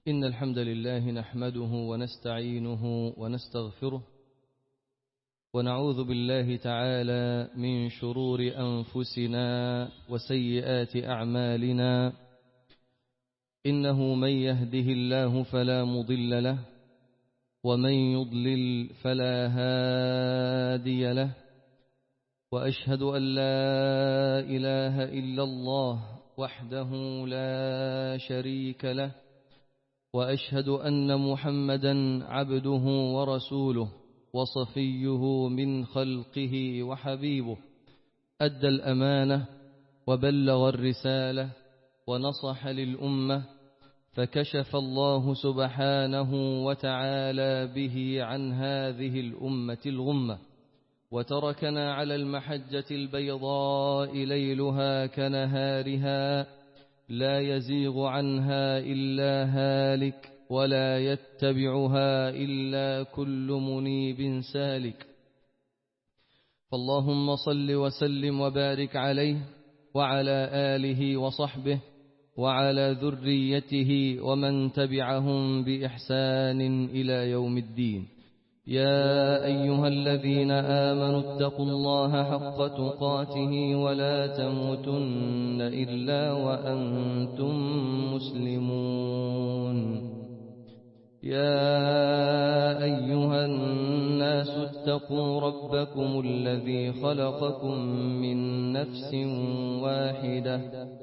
إن الحمد لله نحمده ونستعينه ونستغفره ونعوذ بالله تعالى من شرور أنفسنا وسيئات أعمالنا إنه من يهده الله فلا مضل له ومن يضلل فلا هادي له وأشهد أن لا إله إلا الله وحده لا شريك له وأشهد أن محمدا عبده ورسوله وصفيه من خلقه وحبيبه أدى الأمانة وبلغ الرسالة ونصح للأمة فكشف الله سبحانه وتعالى به عن هذه الأمة الغمة وتركنا على المحجة البيضاء ليلها كنهارها لا يزيغ عنها إلا هالك ولا يتبعها إلا كل منيب سالك فاللهم صل وسلم وبارك عليه وعلى آله وصحبه وعلى ذريته ومن تبعهم بإحسان إلى يوم الدين يا أيها الذين آمنوا اتقوا الله حق تقاته ولا تموتن إلا وأنتم مسلمون يا أيها الناس اتقوا ربكم الذي خلقكم من نفس واحدة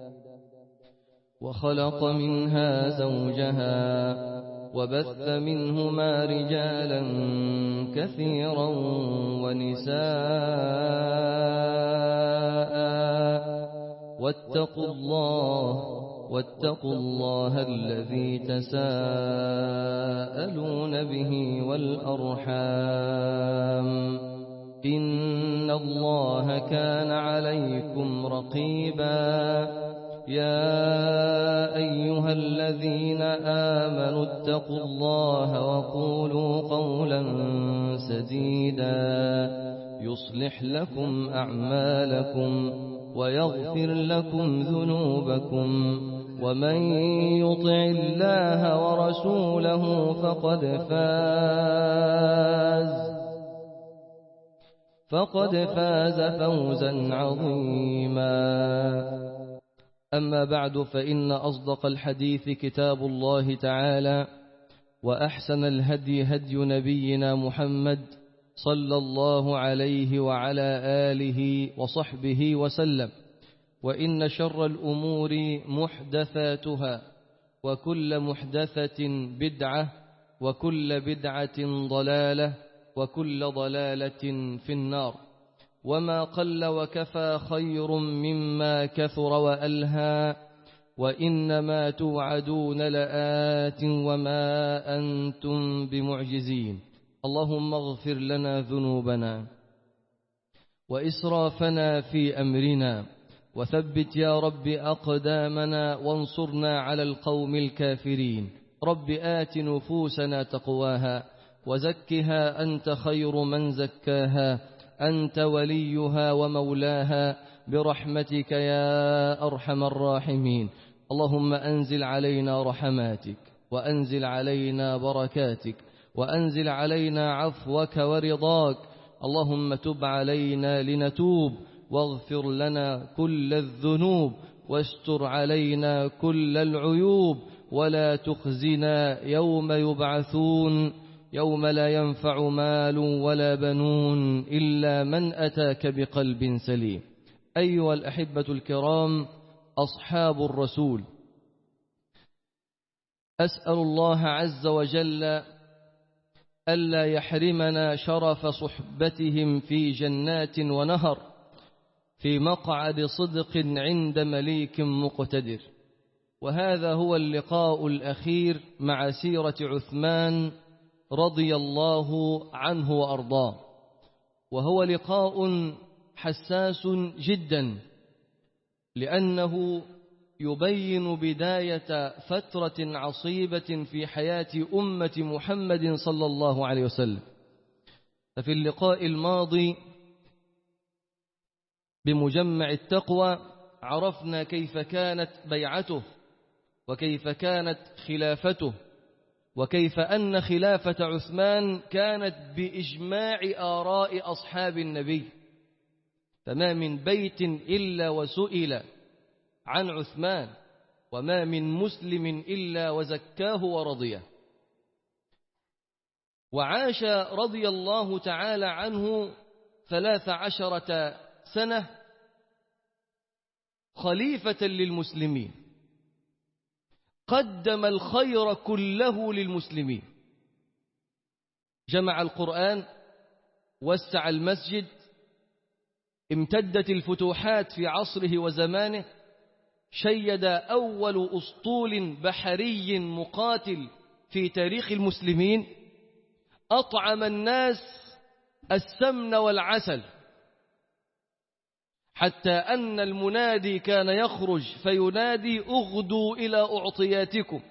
وخلق منها زوجها وبث منهما رجالا كثيرا ونساء واتقوا الله واتقوا الله الذي تساءلون به والأرحام إن الله كان عليكم رقيبا يا أيها الذين آمنوا اتقوا الله وقولوا قولا سديدا يصلح لكم أعمالكم ويغفر لكم ذنوبكم ومن يطع الله ورسوله فقد فاز فقد فاز فوزا عظيما أما بعد فإن أصدق الحديث كتاب الله تعالى وأحسن الهدي هدي نبينا محمد صلى الله عليه وعلى آله وصحبه وسلم وإن شر الأمور محدثاتها وكل محدثة بدعة وكل بدعة ضلالة وكل ضلالة في النار وما قل وكفى خير مما كثر وألهى وإنما توعدون لآت وما أنتم بمعجزين اللهم اغفر لنا ذنوبنا وإسرافنا في أمرنا وثبت يا رب أقدامنا وانصرنا على القوم الكافرين رب آت نفوسنا تقواها وزكها أنت خير من زكاها أنت وليها ومولاها برحمتك يا أرحم الراحمين اللهم أنزل علينا رحماتك وأنزل علينا بركاتك وأنزل علينا عفوك ورضاك اللهم تب علينا لنتوب واغفر لنا كل الذنوب واستر علينا كل العيوب ولا تخزنا يوم يبعثون يوم لا ينفع مال ولا بنون إلا من أتاك بقلب سليم أيها الأحبة الكرام أصحاب الرسول أسأل الله عز وجل ألا يحرمنا شرف صحبتهم في جنات ونهر في مقعد صدق عند مليك مقتدر وهذا هو اللقاء الأخير مع سيرة عثمان رضي الله عنه وأرضاه وهو لقاء حساس جدا لأنه يبين بداية فترة عصيبة في حياة أمة محمد صلى الله عليه وسلم ففي اللقاء الماضي بمجمع التقوى عرفنا كيف كانت بيعته وكيف كانت خلافته وكيف أن خلافة عثمان كانت بإجماع آراء أصحاب النبي فما من بيت إلا وسئل عن عثمان وما من مسلم إلا وزكاه ورضيه وعاش رضي الله تعالى عنه ثلاث عشرة سنة خليفة للمسلمين قدم الخير كله للمسلمين جمع القرآن وسع المسجد امتدت الفتوحات في عصره وزمانه شيد أول أسطول بحري مقاتل في تاريخ المسلمين أطعم الناس السمن والعسل حتى أن المنادي كان يخرج فينادي أغدوا إلى أعطياتكم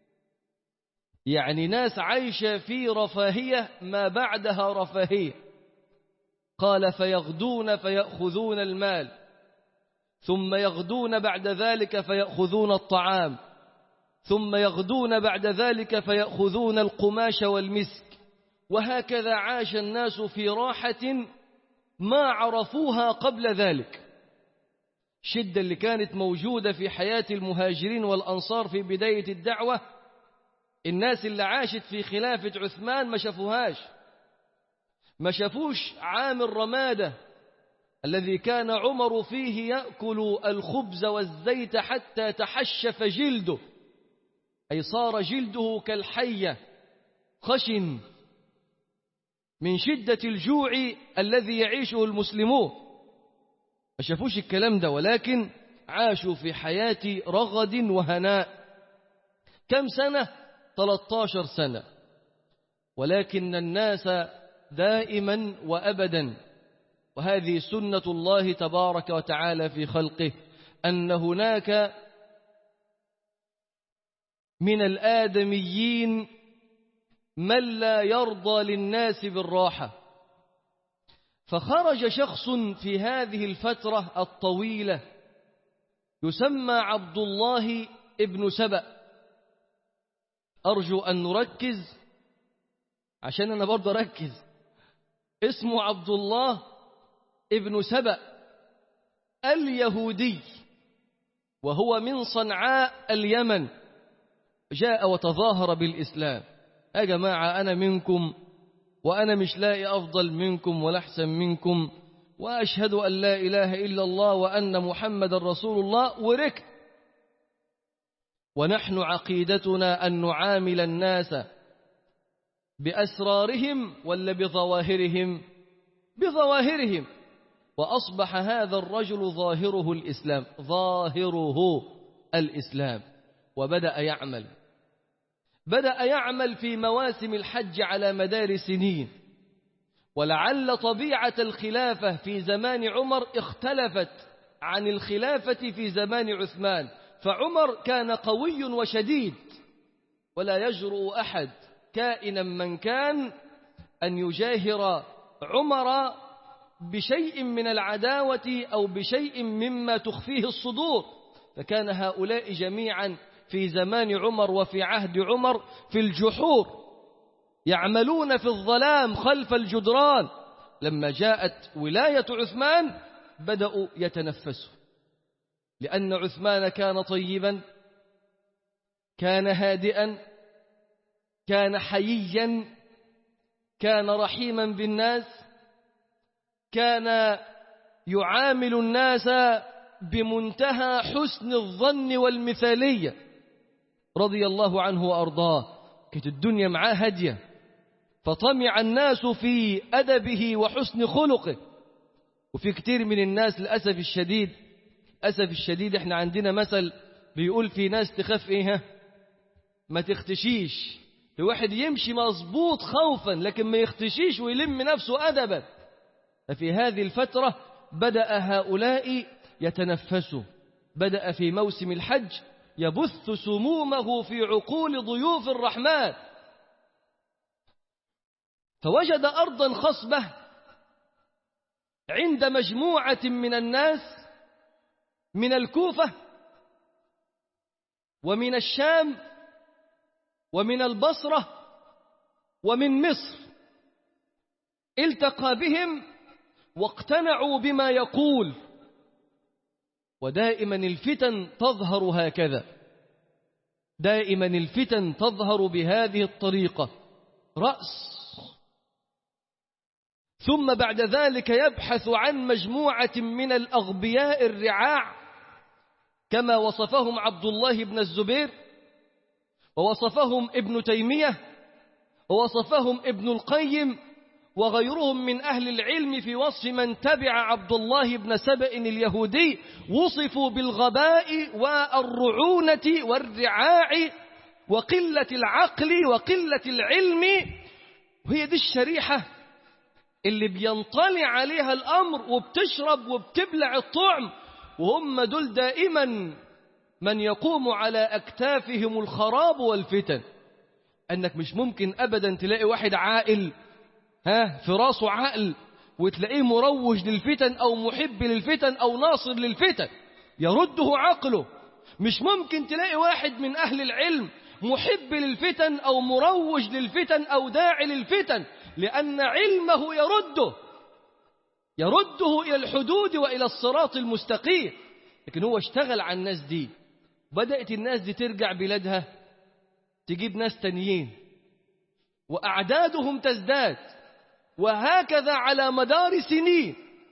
يعني ناس عايشة في رفاهية ما بعدها رفاهية قال فيغدون فيأخذون المال ثم يغدون بعد ذلك فيأخذون الطعام ثم يغدون بعد ذلك فيأخذون القماش والمسك وهكذا عاش الناس في راحة ما عرفوها قبل ذلك شدة اللي كانت موجودة في حياة المهاجرين والأنصار في بداية الدعوة الناس اللي عاشت في خلافة عثمان ما شافوهاش ما شافوش عام الرمادة الذي كان عمر فيه يأكل الخبز والزيت حتى تحشف جلده أي صار جلده كالحية خشن من شدة الجوع الذي يعيشه المسلمون ما شافوش الكلام ده ولكن عاشوا في حياة رغد وهناء كم سنة 13 سنة ولكن الناس دائما وأبدا وهذه سنة الله تبارك وتعالى في خلقه أن هناك من الآدميين من لا يرضى للناس بالراحة فخرج شخص في هذه الفترة الطويلة يسمى عبد الله ابن سبأ أرجو أن نركز عشان أنا برضه أركز اسمه عبد الله ابن سبأ اليهودي وهو من صنعاء اليمن جاء وتظاهر بالإسلام يا جماعة أنا منكم وأنا مش لاقي أفضل منكم ولا أحسن منكم وأشهد أن لا إله إلا الله وأن محمد رسول الله وركت ونحن عقيدتنا أن نعامل الناس بأسرارهم ولا بظواهرهم بظواهرهم وأصبح هذا الرجل ظاهره الإسلام ظاهره الإسلام وبدأ يعمل بدأ يعمل في مواسم الحج على مدار سنين ولعل طبيعة الخلافة في زمان عمر اختلفت عن الخلافة في زمان عثمان فعمر كان قوي وشديد ولا يجرؤ أحد كائنا من كان أن يجاهر عمر بشيء من العداوة أو بشيء مما تخفيه الصدور فكان هؤلاء جميعا في زمان عمر وفي عهد عمر في الجحور يعملون في الظلام خلف الجدران لما جاءت ولاية عثمان بدأوا يتنفسوا لأن عثمان كان طيبا كان هادئا كان حييا كان رحيما بالناس كان يعامل الناس بمنتهى حسن الظن والمثالية رضي الله عنه وأرضاه كانت الدنيا معاه هدية فطمع الناس في أدبه وحسن خلقه وفي كتير من الناس للأسف الشديد أسف الشديد احنا عندنا مثل بيقول في ناس تخاف ايه ما تختشيش الواحد يمشي مظبوط خوفا لكن ما يختشيش ويلم نفسه أدبا ففي هذه الفترة بدأ هؤلاء يتنفسوا بدأ في موسم الحج يبث سمومه في عقول ضيوف الرحمن فوجد أرضا خصبة عند مجموعة من الناس من الكوفة ومن الشام ومن البصرة ومن مصر التقى بهم واقتنعوا بما يقول ودائما الفتن تظهر هكذا دائما الفتن تظهر بهذه الطريقة رأس ثم بعد ذلك يبحث عن مجموعة من الأغبياء الرعاع كما وصفهم عبد الله بن الزبير ووصفهم ابن تيمية ووصفهم ابن القيم وغيرهم من أهل العلم في وصف من تبع عبد الله بن سبأ اليهودي وصفوا بالغباء والرعونة والرعاع وقلة العقل وقلة العلم وهي دي الشريحة اللي بينطلع عليها الأمر وبتشرب وبتبلع الطعم وهم دول دائما من يقوم على أكتافهم الخراب والفتن أنك مش ممكن أبدا تلاقي واحد عاقل ها في راسه عقل وتلاقيه مروج للفتن أو محب للفتن أو ناصر للفتن يرده عقله مش ممكن تلاقي واحد من أهل العلم محب للفتن أو مروج للفتن أو داعي للفتن لأن علمه يرده يرده إلى الحدود وإلى الصراط المستقيم لكن هو اشتغل على الناس دي بدأت الناس دي ترجع بلادها تجيب ناس تانيين وأعدادهم تزداد وهكذا على مدار سنين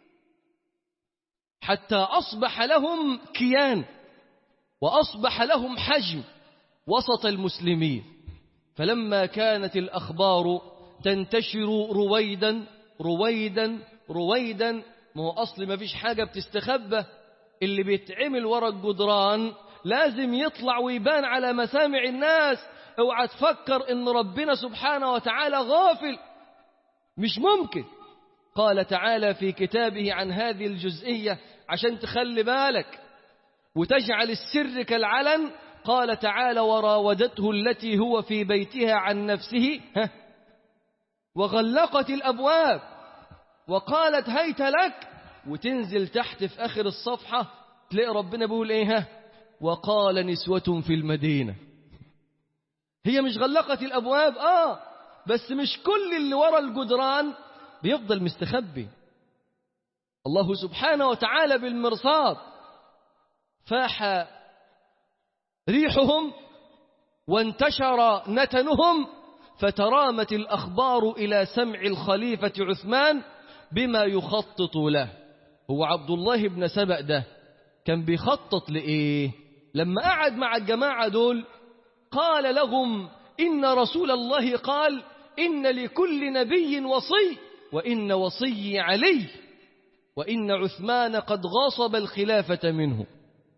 حتى أصبح لهم كيان وأصبح لهم حجم وسط المسلمين فلما كانت الأخبار تنتشر رويدا رويدا رويدا ما هو أصل ما فيش حاجة بتستخبى اللي بيتعمل ورا الجدران لازم يطلع ويبان على مسامع الناس اوعى تفكر ان ربنا سبحانه وتعالى غافل مش ممكن قال تعالى في كتابه عن هذه الجزئية عشان تخلي بالك وتجعل السر كالعلن قال تعالى وراودته التي هو في بيتها عن نفسه ها وغلقت الأبواب وقالت هيت لك وتنزل تحت في آخر الصفحة تلاقي ربنا بيقول ايه ها وقال نسوة في المدينة هي مش غلقت الأبواب آه بس مش كل اللي ورا الجدران بيفضل مستخبي الله سبحانه وتعالى بالمرصاد فاح ريحهم وانتشر نتنهم فترامت الأخبار إلى سمع الخليفة عثمان بما يخطط له هو عبد الله بن سبأ ده كان بيخطط لإيه لما قعد مع الجماعة دول قال لهم إن رسول الله قال إن لكل نبي وصي وإن وصي علي وإن عثمان قد غاصب الخلافة منه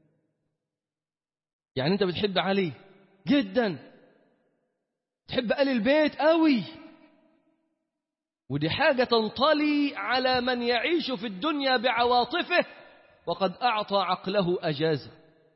يعني أنت بتحب علي جدا تحب آل البيت قوي ودي حاجة تنطلي على من يعيش في الدنيا بعواطفه وقد أعطى عقله أجازة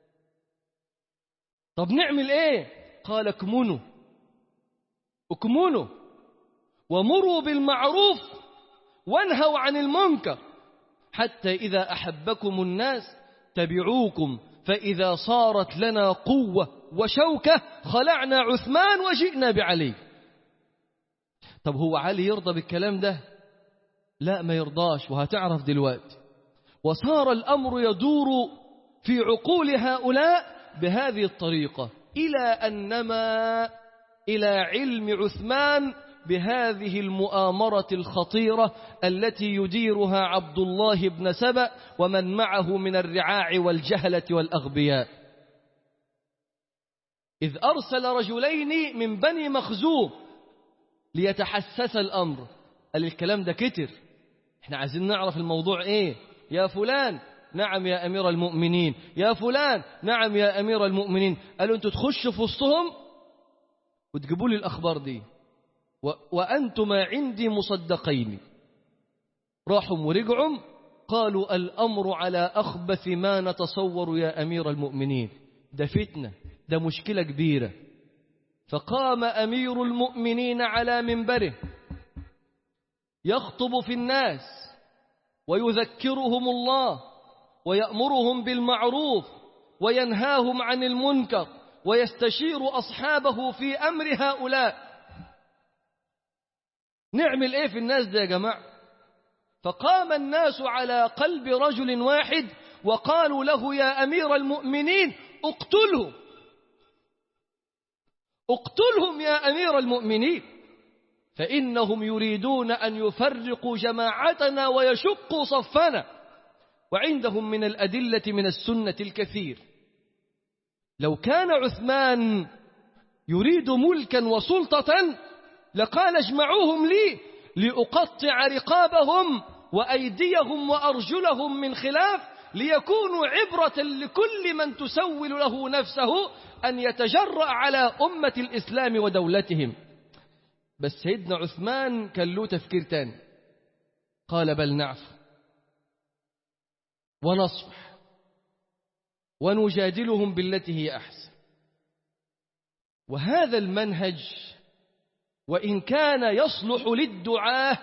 طب نعمل ايه قال اكمنوا اكمنوا ومروا بالمعروف وانهوا عن المنكر حتى إذا أحبكم الناس تبعوكم فإذا صارت لنا قوة وشوكة خلعنا عثمان وجئنا بعلي طب هو علي يرضى بالكلام ده لا ما يرضاش وهتعرف دلوقتي وصار الأمر يدور في عقول هؤلاء بهذه الطريقة إلى أن نما إلى علم عثمان بهذه المؤامرة الخطيرة التي يديرها عبد الله بن سبأ ومن معه من الرعاع والجهلة والأغبياء إذ أرسل رجلين من بني مخزوم ليتحسس الأمر قال الكلام ده كتر احنا عايزين نعرف الموضوع ايه يا فلان نعم يا أمير المؤمنين يا فلان نعم يا أمير المؤمنين قالوا أنتوا تخشوا في وسطهم وتجيبوا لي الأخبار دي و... وأنتما عندي مصدقين راحوا ورجعوا قالوا الأمر على أخبث ما نتصور يا أمير المؤمنين ده فتنة ده مشكلة كبيرة فقام أمير المؤمنين على منبره يخطب في الناس ويذكرهم الله ويأمرهم بالمعروف وينهاهم عن المنكر ويستشير أصحابه في أمر هؤلاء نعمل إيه في الناس ده يا جماعة فقام الناس على قلب رجل واحد وقالوا له يا أمير المؤمنين اقتلهم اقتلهم يا أمير المؤمنين فإنهم يريدون أن يفرقوا جماعتنا ويشقوا صفنا وعندهم من الأدلة من السنة الكثير لو كان عثمان يريد ملكا وسلطة لقال اجمعوهم لي لأقطع رقابهم وأيديهم وأرجلهم من خلاف ليكونوا عبرة لكل من تسول له نفسه أن يتجرأ على أمة الإسلام ودولتهم بس سيدنا عثمان كان له تفكير تاني قال بل نعفو ونصفح ونجادلهم بالتي هي أحسن وهذا المنهج وإن كان يصلح للدعاه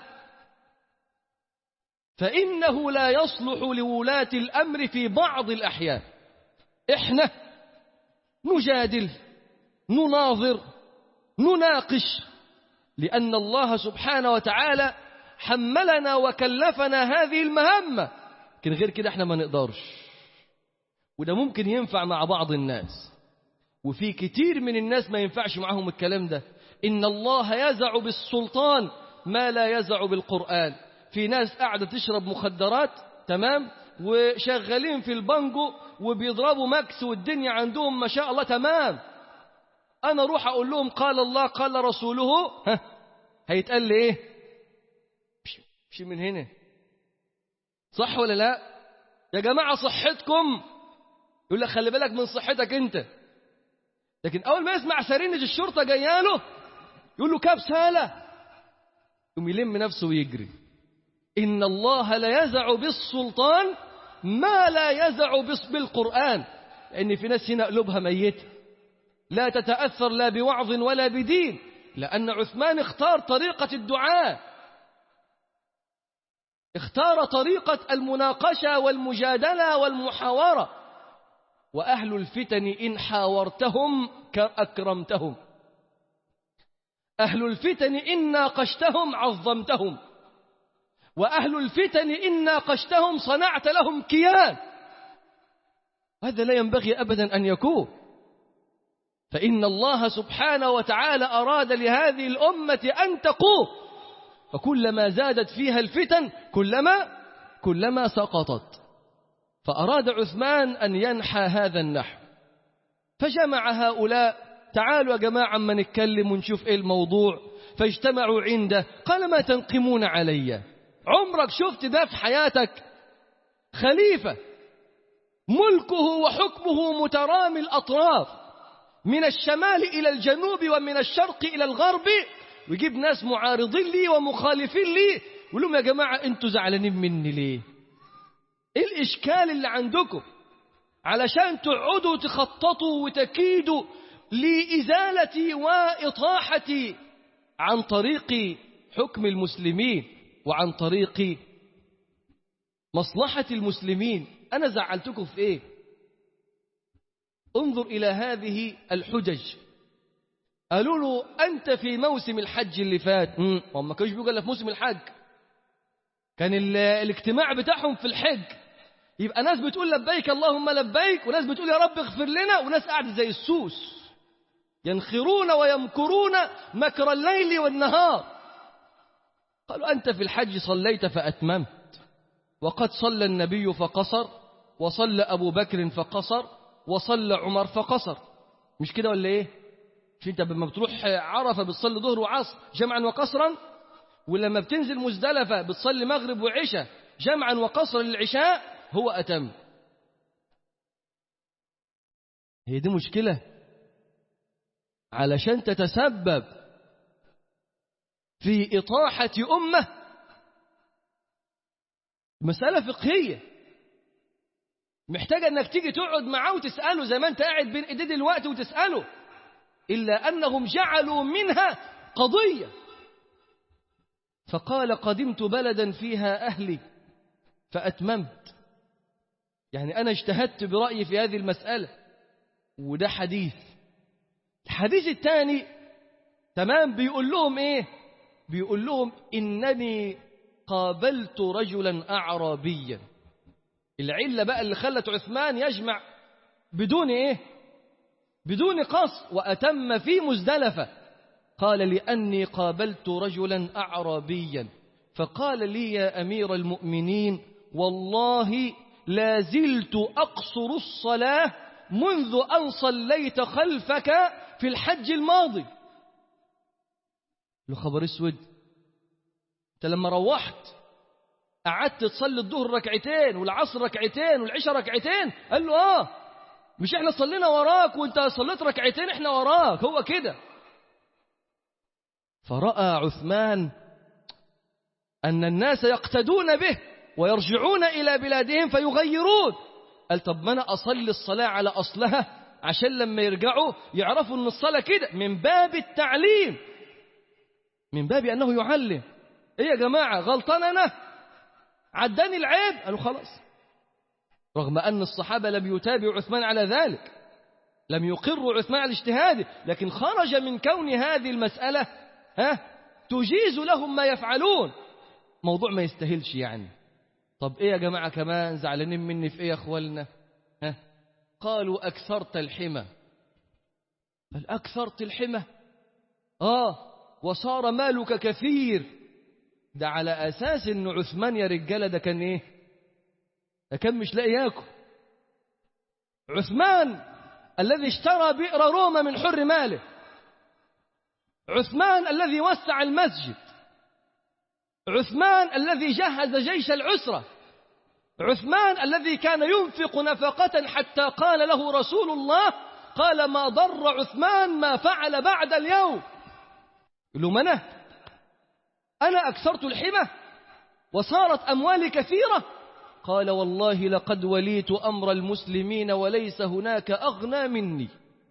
فإنه لا يصلح لولاة الأمر في بعض الأحيان إحنا نجادل نناظر نناقش لأن الله سبحانه وتعالى حملنا وكلفنا هذه المهمة لكن غير كده احنا ما نقدرش وده ممكن ينفع مع بعض الناس وفي كتير من الناس ما ينفعش معهم الكلام ده إن الله يزع بالسلطان ما لا يزع بالقرآن في ناس قاعدة تشرب مخدرات تمام وشغالين في البانجو وبيضربوا مكس والدنيا عندهم ما شاء الله تمام أنا أروح أقول لهم قال الله قال رسوله ها هيتقال لي إيه مش من هنا صح ولا لا يا جماعة صحتكم يقول لك خلي بالك من صحتك أنت لكن أول ما يسمع سرينة الشرطة جاياله يقول له كبس هالة يقوم يلم نفسه ويجري إن الله لا يزع بالسلطان ما لا يزع بالقرآن لأن في ناس هنا قلوبها ميتة لا تتأثر لا بوعظ ولا بدين لأن عثمان اختار طريقة الدعاء اختار طريقة المناقشة والمجادلة والمحاورة وأهل الفتن إن حاورتهم أكرمتهم أهل الفتن إن ناقشتهم عظمتهم وأهل الفتن إن ناقشتهم صنعت لهم كيان هذا لا ينبغي أبدا أن يكون فإن الله سبحانه وتعالى أراد لهذه الأمة أن تقوم فكلما زادت فيها الفتن كلما كلما سقطت فأراد عثمان أن ينحى هذا النحو فجمع هؤلاء تعالوا يا جماعة ما نتكلم ونشوف إيه الموضوع فاجتمعوا عنده قال ما تنقمون علي عمرك شفت ده في حياتك خليفة ملكه وحكمه مترامي الأطراف من الشمال إلى الجنوب ومن الشرق إلى الغرب ويجيب ناس معارضين لي ومخالفين لي يقول لهم يا جماعة انتوا زعلانين مني ليه ايه الإشكال اللي عندكم علشان تقعدوا تخططوا وتكيدوا لإزالة وإطاحة عن طريق حكم المسلمين وعن طريق مصلحة المسلمين أنا زعلتكم في إيه انظر إلى هذه الحجج قالوا له أنت في موسم الحج اللي فات هم ما كانوش بيقولوا في موسم الحج كان الاجتماع بتاعهم في الحج يبقى ناس بتقول لبيك اللهم لبيك وناس بتقول يا رب اغفر لنا وناس قاعدة زي السوس ينخرون ويمكرون مكر الليل والنهار قالوا أنت في الحج صليت فأتممت وقد صلى النبي فقصر وصلى أبو بكر فقصر وصلى عمر فقصر مش كده ولا إيه مش أنت لما بتروح عرفة بتصلي ظهر وعصر جمعا وقصرا ولما بتنزل مزدلفة بتصلي مغرب وعشاء جمعا وقصرا للعشاء هو أتم هي دي مشكلة علشان تتسبب في إطاحة أمة مسألة فقهية محتاجة أنك تيجي تقعد معاه وتسأله زي ما أنت قاعد بين إيديه دلوقتي وتسأله إلا أنهم جعلوا منها قضية فقال قدمت بلدا فيها أهلي فأتممت يعني أنا اجتهدت برأيي في هذه المسألة وده حديث الحديث الثاني تمام بيقول لهم ايه بيقول لهم انني قابلت رجلا اعرابيا العله بقى اللي خلت عثمان يجمع بدون ايه بدون قص واتم في مزدلفه قال لاني قابلت رجلا اعرابيا فقال لي يا امير المؤمنين والله لا زلت اقصر الصلاه منذ ان صليت خلفك في الحج الماضي له خبر اسود انت لما روحت قعدت تصلي الظهر ركعتين والعصر ركعتين والعشاء ركعتين قال له اه مش احنا صلينا وراك وانت صليت ركعتين احنا وراك هو كده فراى عثمان ان الناس يقتدون به ويرجعون الى بلادهم فيغيرون قال طب ما انا اصلي الصلاه على اصلها عشان لما يرجعوا يعرفوا ان الصلاه كده من باب التعليم من باب انه يعلم ايه يا جماعه غلطان انا عداني العيب قالوا خلاص رغم ان الصحابه لم يتابعوا عثمان على ذلك لم يقروا عثمان على اجتهاده لكن خرج من كون هذه المساله ها تجيز لهم ما يفعلون موضوع ما يستاهلش يعني طب ايه يا جماعه كمان زعلانين مني في ايه يا اخوالنا ها قالوا اكثرت الحمى بل اكثرت الحمى اه وصار مالك كثير ده على اساس ان عثمان يا رجاله ده كان ايه ده كان مش لاقي ياكل عثمان الذي اشترى بئر روما من حر ماله عثمان الذي وسع المسجد عثمان الذي جهز جيش العسرة عثمان الذي كان ينفق نفقة حتى قال له رسول الله قال ما ضر عثمان ما فعل بعد اليوم يقول له منه أنا أكثرت الحمى وصارت أموالي كثيرة قال والله لقد وليت أمر المسلمين وليس هناك أغنى مني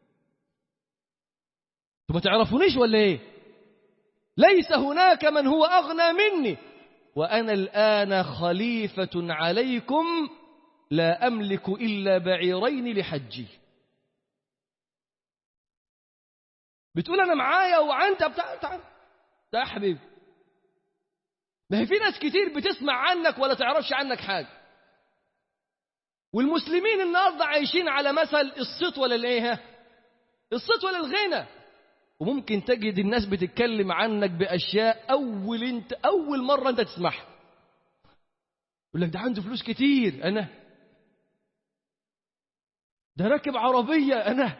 ما تعرفونيش ولا ايه ليس هناك من هو أغنى مني وأنا الآن خليفة عليكم لا أملك إلا بعيرين لحجي بتقول أنا معايا وعنت بتاع تعال ده يا حبيبي ما هي في ناس كتير بتسمع عنك ولا تعرفش عنك حاجة والمسلمين النهارده عايشين على مثل الصيت ولا الايه الصيت ولا الغنى وممكن تجد الناس بتتكلم عنك باشياء اول انت اول مره انت تسمعها يقول لك ده عنده فلوس كتير انا ده راكب عربيه انا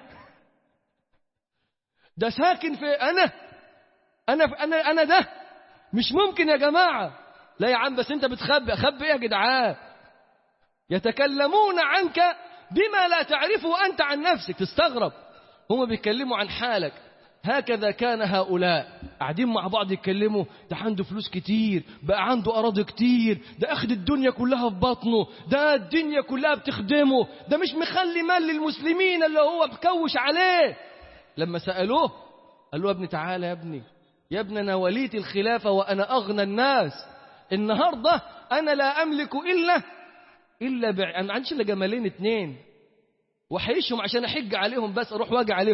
ده ساكن في انا انا في انا انا ده مش ممكن يا جماعه لا يا عم بس انت بتخبي اخبي ايه يا جدعان يتكلمون عنك بما لا تعرفه انت عن نفسك تستغرب هم بيتكلموا عن حالك هكذا كان هؤلاء قاعدين مع بعض يتكلموا ده عنده فلوس كتير بقى عنده أراضي كتير ده أخد الدنيا كلها في بطنه ده الدنيا كلها بتخدمه ده مش مخلي مال للمسلمين اللي هو بكوش عليه لما سألوه قال له يا ابني تعالى يا ابني يا ابني أنا وليت الخلافة وأنا أغنى الناس النهاردة أنا لا أملك إلا إلا بع... أنا ما عنديش إلا جمالين اتنين وحيشهم عشان أحج عليهم بس أروح واجي عليهم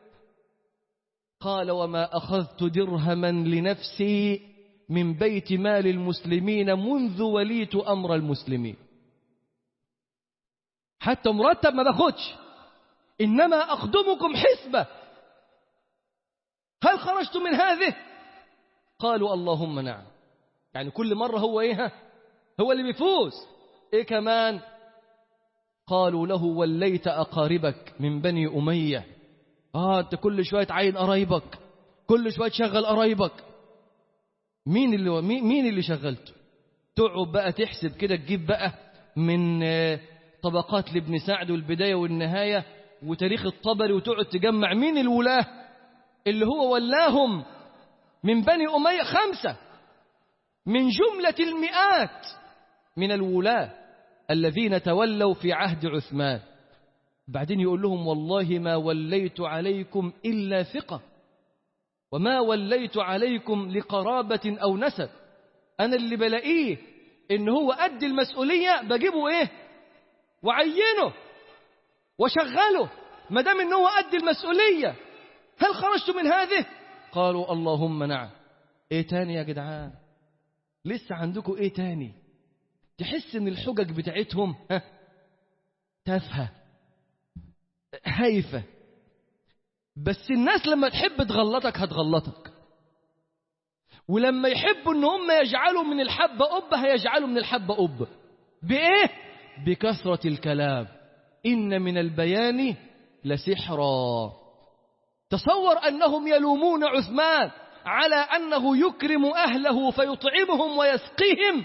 قال وما أخذت درهما لنفسي من بيت مال المسلمين منذ وليت أمر المسلمين حتى مرتب ما باخدش إنما أخدمكم حسبة هل خرجت من هذه قالوا اللهم نعم يعني كل مرة هو إيه هو اللي بيفوز إيه كمان قالوا له وليت أقاربك من بني أمية آه أنت كل شوية تعين قرايبك كل شوية تشغل قرايبك مين اللي مين اللي شغلته تقعد بقى تحسب كده تجيب بقى من طبقات لابن سعد والبداية والنهاية وتاريخ الطبري وتقعد تجمع مين الولاة اللي هو ولاهم من بني أمية خمسة من جملة المئات من الولاة الذين تولوا في عهد عثمان بعدين يقول لهم والله ما وليت عليكم إلا ثقة وما وليت عليكم لقرابة أو نسب أنا اللي بلاقيه إن هو قد المسؤولية بجيبه إيه وعينه وشغله ما دام إن هو قد المسؤولية هل خرجت من هذه قالوا اللهم نعم ايه تاني يا جدعان لسه عندكم ايه تاني تحس ان الحجج بتاعتهم ها تافهه هايفه بس الناس لما تحب تغلطك هتغلطك ولما يحبوا ان هم يجعلوا من الحبة قبة هيجعلوا من الحبة قبة بإيه؟ بكثرة الكلام إن من البيان لسحرا تصور أنهم يلومون عثمان على أنه يكرم أهله فيطعمهم ويسقيهم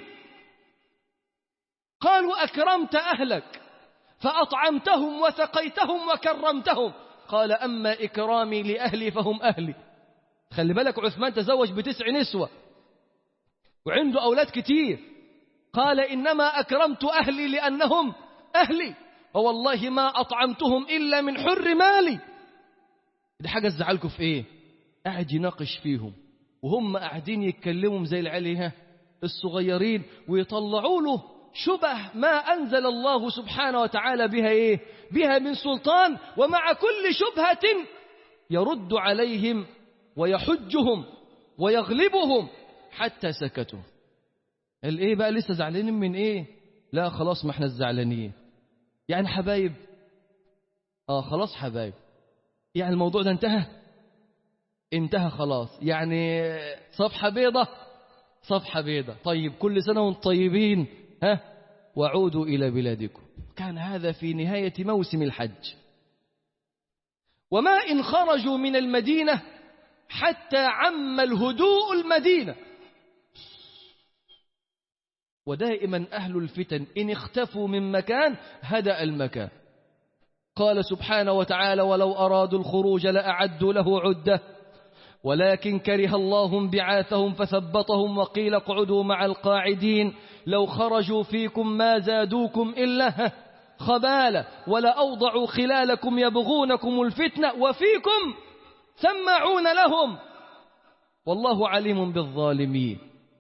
قالوا أكرمت أهلك فأطعمتهم وسقيتهم وكرمتهم قال أما إكرامي لأهلي فهم أهلي خلي بالك عثمان تزوج بتسع نسوة وعنده أولاد كتير قال إنما أكرمت أهلي لأنهم أهلي ووالله ما أطعمتهم إلا من حر مالي دي حاجة تزعلكم في إيه قاعد يناقش فيهم وهم قاعدين يتكلموا زي العلي الصغيرين ويطلعوا له شبه ما أنزل الله سبحانه وتعالى بها إيه بها من سلطان ومع كل شبهة يرد عليهم ويحجهم ويغلبهم حتى سكتوا الايه بقى لسه زعلانين من ايه لا خلاص ما احنا الزعلانين يعني حبايب اه خلاص حبايب يعني الموضوع ده انتهى انتهى خلاص يعني صفحة بيضة صفحة بيضة طيب كل سنة وانتم طيبين ها وعودوا إلى بلادكم كان هذا في نهاية موسم الحج وما إن خرجوا من المدينة حتى عم الهدوء المدينة ودائما أهل الفتن إن اختفوا من مكان هدأ المكان قال سبحانه وتعالى ولو أرادوا الخروج لأعدوا له عدة ولكن كره الله بعاثهم فثبطهم وقيل اقعدوا مع القاعدين لو خرجوا فيكم ما زادوكم إلا خبالة ولأوضعوا خلالكم يبغونكم الفتنة وفيكم سماعون لهم والله عليم بالظالمين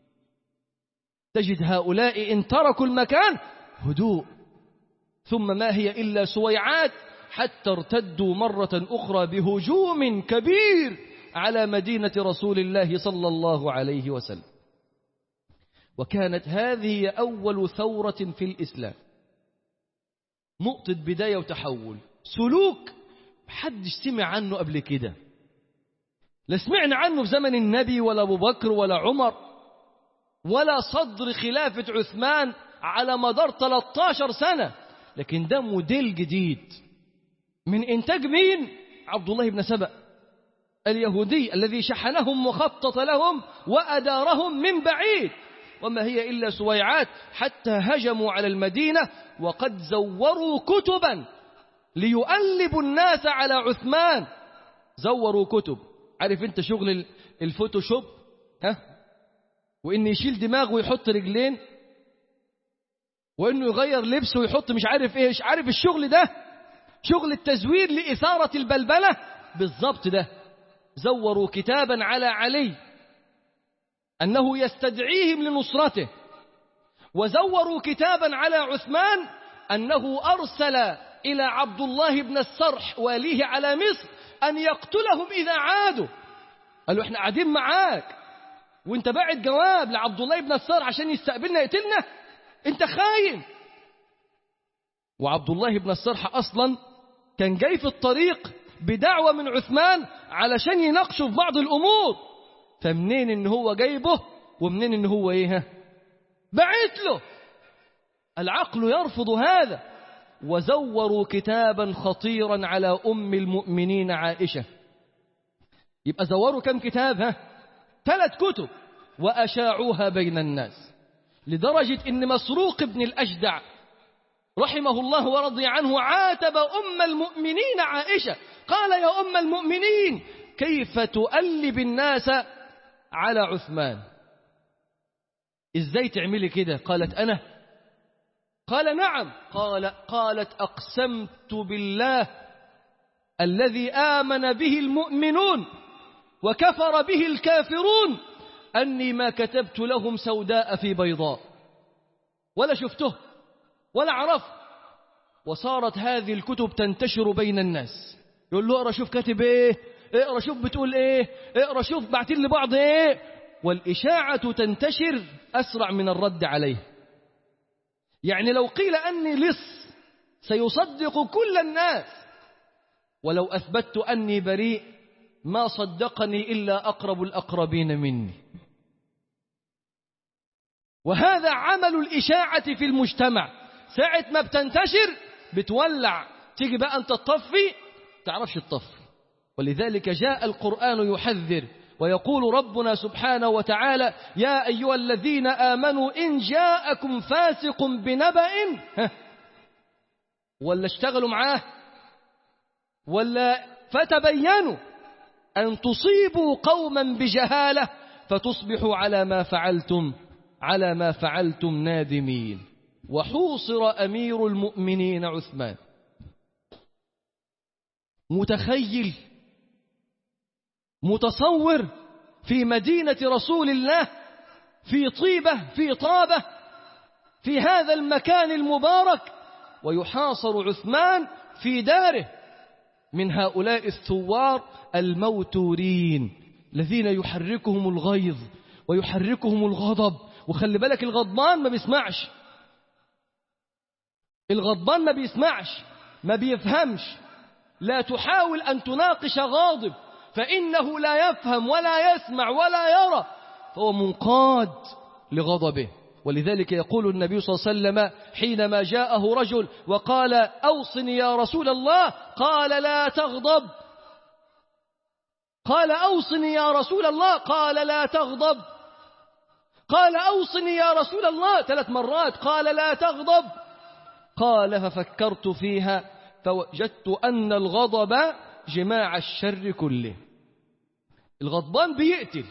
تجد هؤلاء إن تركوا المكان هدوء ثم ما هي إلا سويعات حتى ارتدوا مرة أخرى بهجوم كبير على مدينة رسول الله صلى الله عليه وسلم وكانت هذه أول ثورة في الإسلام نقطة بداية وتحول سلوك محدش سمع عنه قبل كده لا سمعنا عنه في زمن النبي ولا أبو بكر ولا عمر ولا صدر خلافة عثمان على مدار 13 سنة لكن ده موديل جديد من إنتاج مين؟ عبد الله بن سبأ اليهودي الذي شحنهم وخطط لهم وأدارهم من بعيد وما هي إلا سويعات حتى هجموا على المدينة وقد زوروا كتبا ليؤلبوا الناس على عثمان زوروا كتب عارف انت شغل الفوتوشوب ها وان يشيل دماغه ويحط رجلين وانه يغير لبسه ويحط مش عارف ايش عارف الشغل ده شغل التزوير لإثارة البلبلة بالضبط ده زوروا كتابا على علي أنه يستدعيهم لنصرته وزوروا كتابا على عثمان أنه أرسل إلى عبد الله بن السرح واليه على مصر أن يقتلهم إذا عادوا قالوا احنا قاعدين معاك وانت باعت جواب لعبد الله بن السرح عشان يستقبلنا يقتلنا انت خاين وعبد الله بن السرح أصلا كان جاي في الطريق بدعوة من عثمان علشان يناقشوا في بعض الأمور فمنين ان هو جايبه ومنين ان هو ايه بعت له العقل يرفض هذا وزوروا كتابا خطيرا على أم المؤمنين عائشة يبقى زوروا كم كتاب ها ثلاث كتب وأشاعوها بين الناس لدرجة إن مسروق بن الأجدع رحمه الله ورضي عنه عاتب أم المؤمنين عائشة قال يا أم المؤمنين كيف تؤلب الناس على عثمان ازاي تعملي كده قالت أنا قال نعم قال قالت أقسمت بالله الذي آمن به المؤمنون وكفر به الكافرون أني ما كتبت لهم سوداء في بيضاء ولا شفته ولا عرف وصارت هذه الكتب تنتشر بين الناس يقول له اقرا شوف كاتب ايه اقرا شوف بتقول ايه اقرا شوف بعتين لبعض ايه والإشاعة تنتشر أسرع من الرد عليه يعني لو قيل أني لص سيصدق كل الناس ولو أثبتت أني بريء ما صدقني إلا أقرب الأقربين مني وهذا عمل الإشاعة في المجتمع ساعة ما بتنتشر بتولع تيجي بقى أنت تطفي تعرفش تطفي ولذلك جاء القرآن يحذر ويقول ربنا سبحانه وتعالى يا أيها الذين آمنوا إن جاءكم فاسق بنبأ ولا اشتغلوا معاه ولا فتبينوا أن تصيبوا قوما بجهالة فتصبحوا على ما فعلتم على ما فعلتم نادمين وحوصر أمير المؤمنين عثمان متخيل متصور في مدينة رسول الله في طيبة في طابة في هذا المكان المبارك ويحاصر عثمان في داره من هؤلاء الثوار الموتورين الذين يحركهم الغيظ ويحركهم الغضب وخلي بالك الغضبان ما بيسمعش الغضبان ما بيسمعش ما بيفهمش لا تحاول أن تناقش غاضب فإنه لا يفهم ولا يسمع ولا يرى فهو منقاد لغضبه ولذلك يقول النبي صلى الله عليه وسلم حينما جاءه رجل وقال أوصني يا رسول الله قال لا تغضب قال أوصني يا رسول الله قال لا تغضب قال أوصني يا رسول الله ثلاث مرات قال لا تغضب قال ففكرت فيها فوجدت أن الغضب جماع الشر كله الغضبان بيقتل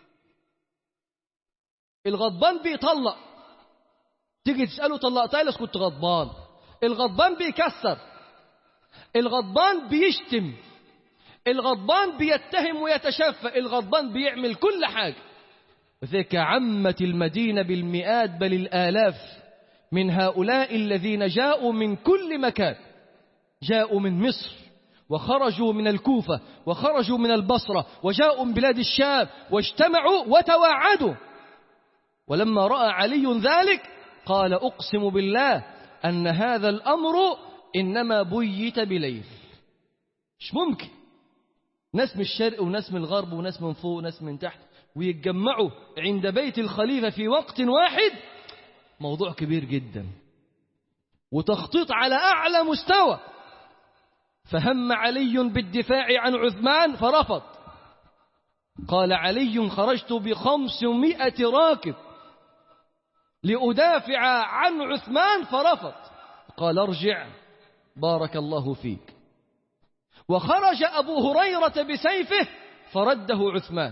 الغضبان بيطلق تيجي تسأله طلقتها لس كنت غضبان الغضبان بيكسر الغضبان بيشتم الغضبان بيتهم ويتشفى الغضبان بيعمل كل حاجة وذلك عمت المدينة بالمئات بل الآلاف من هؤلاء الذين جاءوا من كل مكان جاءوا من مصر وخرجوا من الكوفة وخرجوا من البصرة وجاءوا من بلاد الشام واجتمعوا وتواعدوا ولما رأى علي ذلك قال أقسم بالله أن هذا الأمر إنما بيت بليل مش ممكن ناس من الشرق وناس من الغرب وناس من فوق وناس من تحت ويتجمعوا عند بيت الخليفة في وقت واحد موضوع كبير جدا وتخطيط على أعلى مستوى فهم علي بالدفاع عن عثمان فرفض قال علي خرجت بخمسمائة راكب لأدافع عن عثمان فرفض قال ارجع بارك الله فيك وخرج أبو هريرة بسيفه فرده عثمان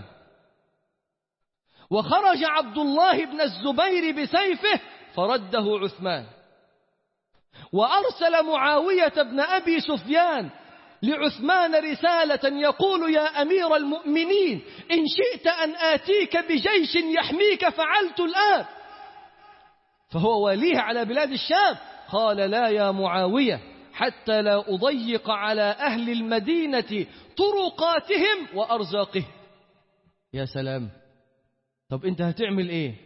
وخرج عبد الله بن الزبير بسيفه فرده عثمان وأرسل معاوية بن أبي سفيان لعثمان رسالة يقول يا أمير المؤمنين إن شئت أن آتيك بجيش يحميك فعلت الآن فهو واليه على بلاد الشام قال لا يا معاوية حتى لا أضيق على أهل المدينة طرقاتهم وأرزاقهم يا سلام طب أنت هتعمل إيه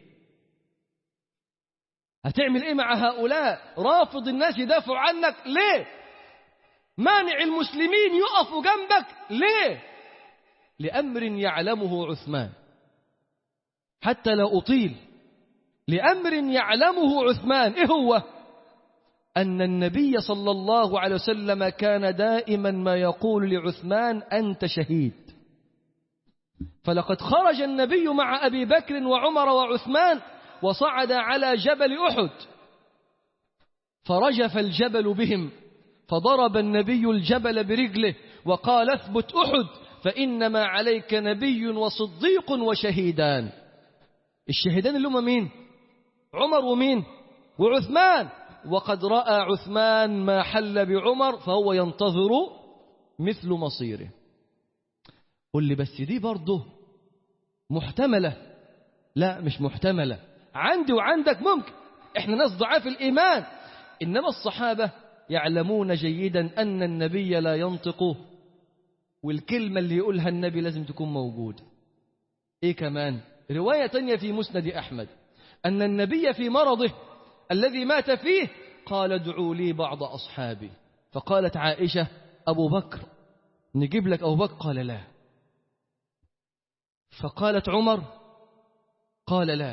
هتعمل إيه مع هؤلاء رافض الناس يدافعوا عنك ليه مانع المسلمين يقفوا جنبك ليه لأمر يعلمه عثمان حتى لا أطيل لأمر يعلمه عثمان إيه هو أن النبي صلى الله عليه وسلم كان دائما ما يقول لعثمان أنت شهيد فلقد خرج النبي مع أبي بكر وعمر وعثمان وصعد على جبل أحد فرجف الجبل بهم فضرب النبي الجبل برجله وقال اثبت أحد فإنما عليك نبي وصديق وشهيدان الشهيدان اللي هم مين عمر ومين وعثمان وقد رأى عثمان ما حل بعمر فهو ينتظر مثل مصيره قل لي بس دي برضه محتملة لا مش محتملة عندي وعندك ممكن احنا ناس ضعاف الإيمان إنما الصحابة يعلمون جيدا أن النبي لا ينطق والكلمة اللي يقولها النبي لازم تكون موجودة إيه كمان رواية تانية في مسند أحمد أن النبي في مرضه الذي مات فيه قال ادعوا لي بعض أصحابي فقالت عائشة أبو بكر نجيب لك أبو بكر قال لا فقالت عمر قال لا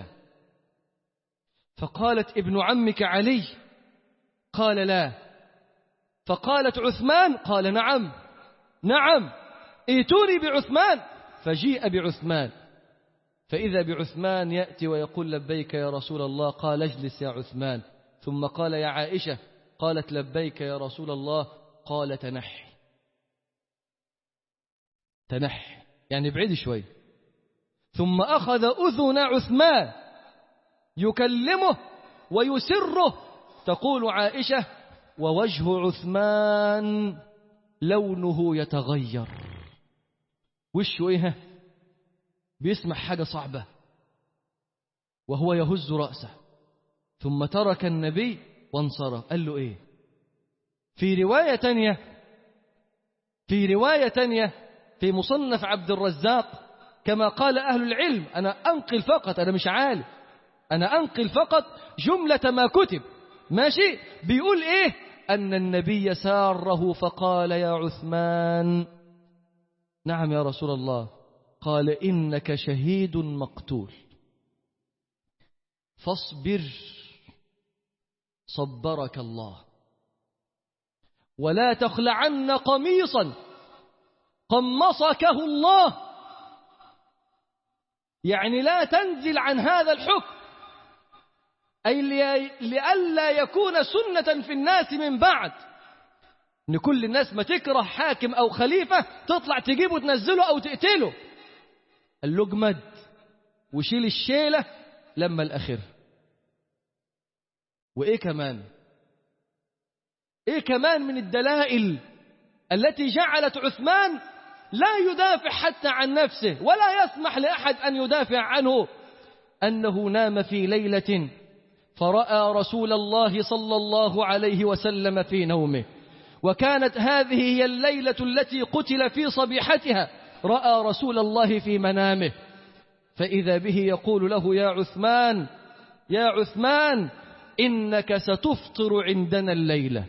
فقالت ابن عمك علي قال لا فقالت عثمان قال نعم نعم ائتوني بعثمان فجيء بعثمان فإذا بعثمان يأتي ويقول لبيك يا رسول الله قال اجلس يا عثمان ثم قال يا عائشة قالت لبيك يا رسول الله قال تنحي تنحي يعني بعيد شوي ثم أخذ أذن عثمان يكلمه ويسره تقول عائشة ووجه عثمان لونه يتغير وشه ايه بيسمع حاجة صعبة وهو يهز رأسه ثم ترك النبي وانصرف قال له ايه في رواية تانية في رواية تانية في مصنف عبد الرزاق كما قال أهل العلم أنا أنقل فقط أنا مش عالم أنا أنقل فقط جملة ما كتب ماشي بيقول إيه أن النبي ساره فقال يا عثمان نعم يا رسول الله قال إنك شهيد مقتول فاصبر صبرك الله ولا تخلعن قميصا قمصكه الله يعني لا تنزل عن هذا الحكم أي لئلا يكون سنة في الناس من بعد إن كل الناس ما تكره حاكم أو خليفة تطلع تجيبه تنزله أو تقتله قال له اجمد وشيل الشيلة لما الأخر وإيه كمان إيه كمان من الدلائل التي جعلت عثمان لا يدافع حتى عن نفسه ولا يسمح لأحد أن يدافع عنه أنه نام في ليلة فرأى رسول الله صلى الله عليه وسلم في نومه وكانت هذه هي الليلة التي قتل في صبيحتها رأى رسول الله في منامه فإذا به يقول له يا عثمان يا عثمان إنك ستفطر عندنا الليلة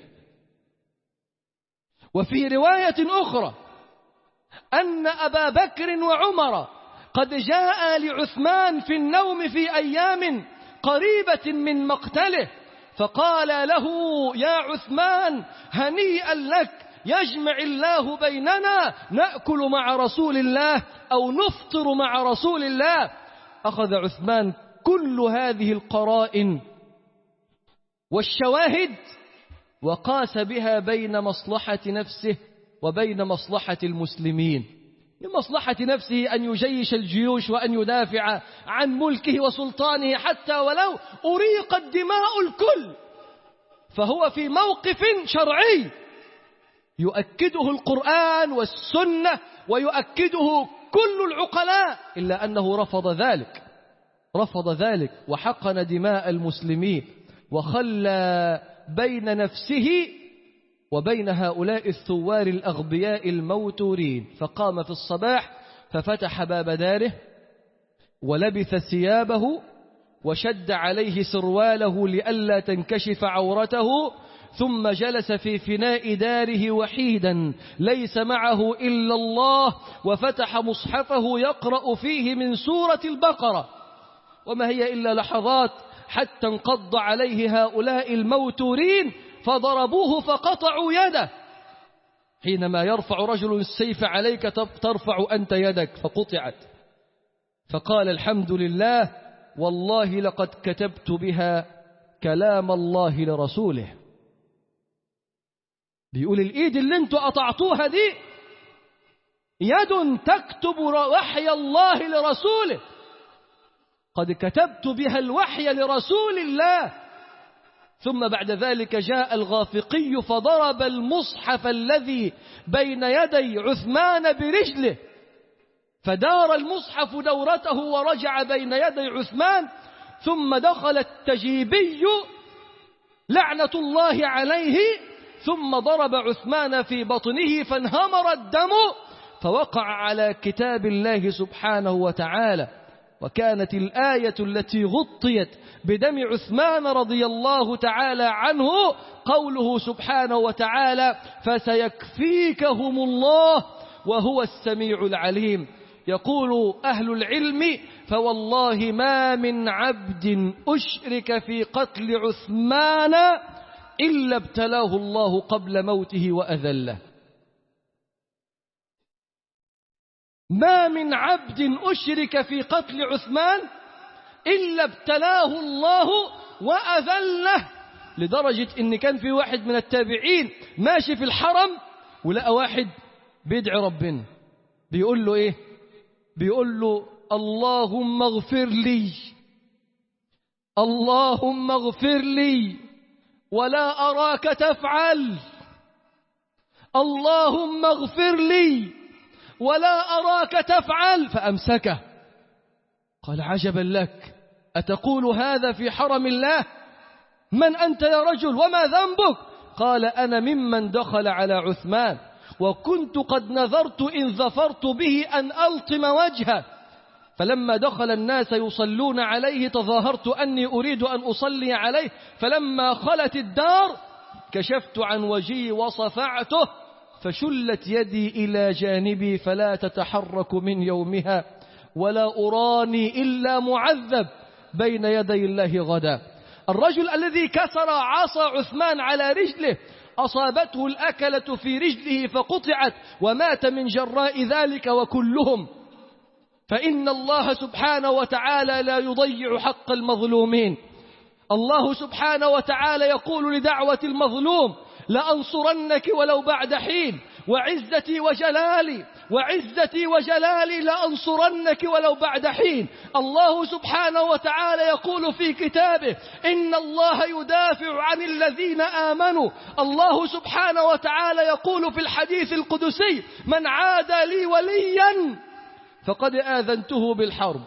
وفي رواية أخرى أن أبا بكر وعمر قد جاء لعثمان في النوم في أيام قريبة من مقتله فقال له يا عثمان هنيئا لك يجمع الله بيننا نأكل مع رسول الله أو نفطر مع رسول الله أخذ عثمان كل هذه القرائن والشواهد وقاس بها بين مصلحة نفسه وبين مصلحة المسلمين لمصلحة نفسه أن يجيش الجيوش وأن يدافع عن ملكه وسلطانه حتى ولو أريقت دماء الكل فهو في موقف شرعي يؤكده القرآن والسنة ويؤكده كل العقلاء إلا أنه رفض ذلك رفض ذلك وحقن دماء المسلمين وخلى بين نفسه وبين هؤلاء الثوار الأغبياء الموتورين فقام في الصباح ففتح باب داره ولبث ثيابه وشد عليه سرواله لئلا تنكشف عورته ثم جلس في فناء داره وحيدا ليس معه إلا الله وفتح مصحفه يقرأ فيه من سورة البقرة وما هي إلا لحظات حتى انقض عليه هؤلاء الموتورين فضربوه فقطعوا يده حينما يرفع رجل السيف عليك ترفع أنت يدك فقطعت فقال الحمد لله والله لقد كتبت بها كلام الله لرسوله بيقول الإيد اللي انتوا قطعتوها دي يد تكتب وحي الله لرسوله قد كتبت بها الوحي لرسول الله ثم بعد ذلك جاء الغافقي فضرب المصحف الذي بين يدي عثمان برجله فدار المصحف دورته ورجع بين يدي عثمان ثم دخل التجيبي لعنة الله عليه ثم ضرب عثمان في بطنه فانهمر الدم فوقع على كتاب الله سبحانه وتعالى وكانت الآية التي غطيت بدم عثمان رضي الله تعالى عنه قوله سبحانه وتعالى فسيكفيكهم الله وهو السميع العليم يقول أهل العلم فوالله ما من عبد أشرك في قتل عثمان إلا ابتلاه الله قبل موته وأذله ما من عبد أشرك في قتل عثمان إلا ابتلاه الله وأذله لدرجة إن كان في واحد من التابعين ماشي في الحرم ولقى واحد بيدعي ربنا بيقول له إيه بيقول له اللهم اغفر لي اللهم اغفر لي ولا أراك تفعل اللهم اغفر لي ولا أراك تفعل فأمسكه قال عجبا لك أتقول هذا في حرم الله من أنت يا رجل وما ذنبك قال أنا ممن دخل على عثمان وكنت قد نذرت إن ظفرت به أن ألطم وجهه فلما دخل الناس يصلون عليه تظاهرت أني أريد أن أصلي عليه فلما خلت الدار كشفت عن وجهي وصفعته فشلت يدي إلى جانبي فلا تتحرك من يومها ولا أراني إلا معذب بين يدي الله غدا الرجل الذي كسر عصا عثمان على رجله أصابته الأكلة في رجله فقطعت ومات من جراء ذلك وكلهم فإن الله سبحانه وتعالى لا يضيع حق المظلومين الله سبحانه وتعالى يقول لدعوة المظلوم لأنصرنك ولو بعد حين وعزتي وجلالي وعزتي وجلالي لأنصرنك ولو بعد حين الله سبحانه وتعالى يقول في كتابه إن الله يدافع عن الذين آمنوا الله سبحانه وتعالى يقول في الحديث القدسي من عادى لي وليا فقد آذنته بالحرب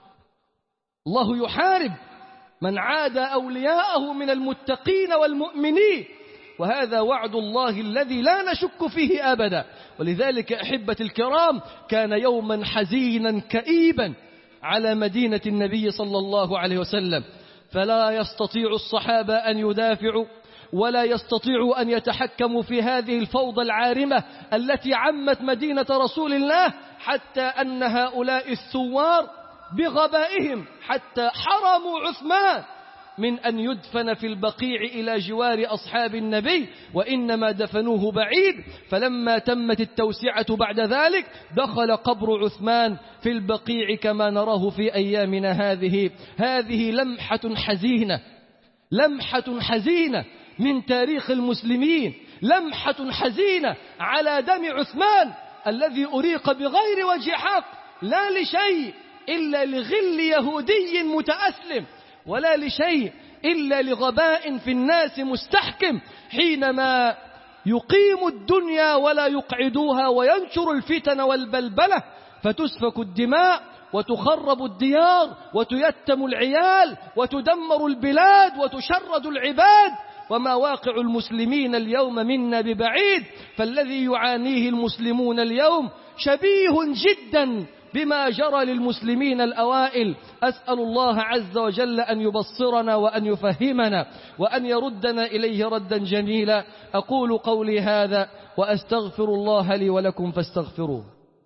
الله يحارب من عادى أولياءه من المتقين والمؤمنين وهذا وعد الله الذي لا نشك فيه أبدا ولذلك أحبة الكرام كان يوما حزينا كئيبا على مدينة النبي صلى الله عليه وسلم فلا يستطيع الصحابة أن يدافعوا ولا يستطيعوا أن يتحكموا في هذه الفوضى العارمة التي عمت مدينة رسول الله حتى أن هؤلاء الثوار بغبائهم حتى حرموا عثمان من أن يدفن في البقيع إلى جوار أصحاب النبي وإنما دفنوه بعيد فلما تمت التوسعة بعد ذلك دخل قبر عثمان في البقيع كما نراه في أيامنا هذه هذه لمحة حزينة لمحة حزينة من تاريخ المسلمين لمحة حزينة على دم عثمان الذي أريق بغير وجه حق لا لشيء إلا لغل يهودي متأسلم ولا لشيء إلا لغباء في الناس مستحكم حينما يقيم الدنيا ولا يقعدوها وينشر الفتن والبلبلة فتسفك الدماء وتخرب الديار وتيتم العيال وتدمر البلاد وتشرد العباد وما واقع المسلمين اليوم منا ببعيد فالذي يعانيه المسلمون اليوم شبيه جدا بما جرى للمسلمين الأوائل أسأل الله عز وجل أن يبصرنا وأن يفهمنا وأن يردنا إليه ردا جميلا أقول قولي هذا وأستغفر الله لي ولكم فاستغفروه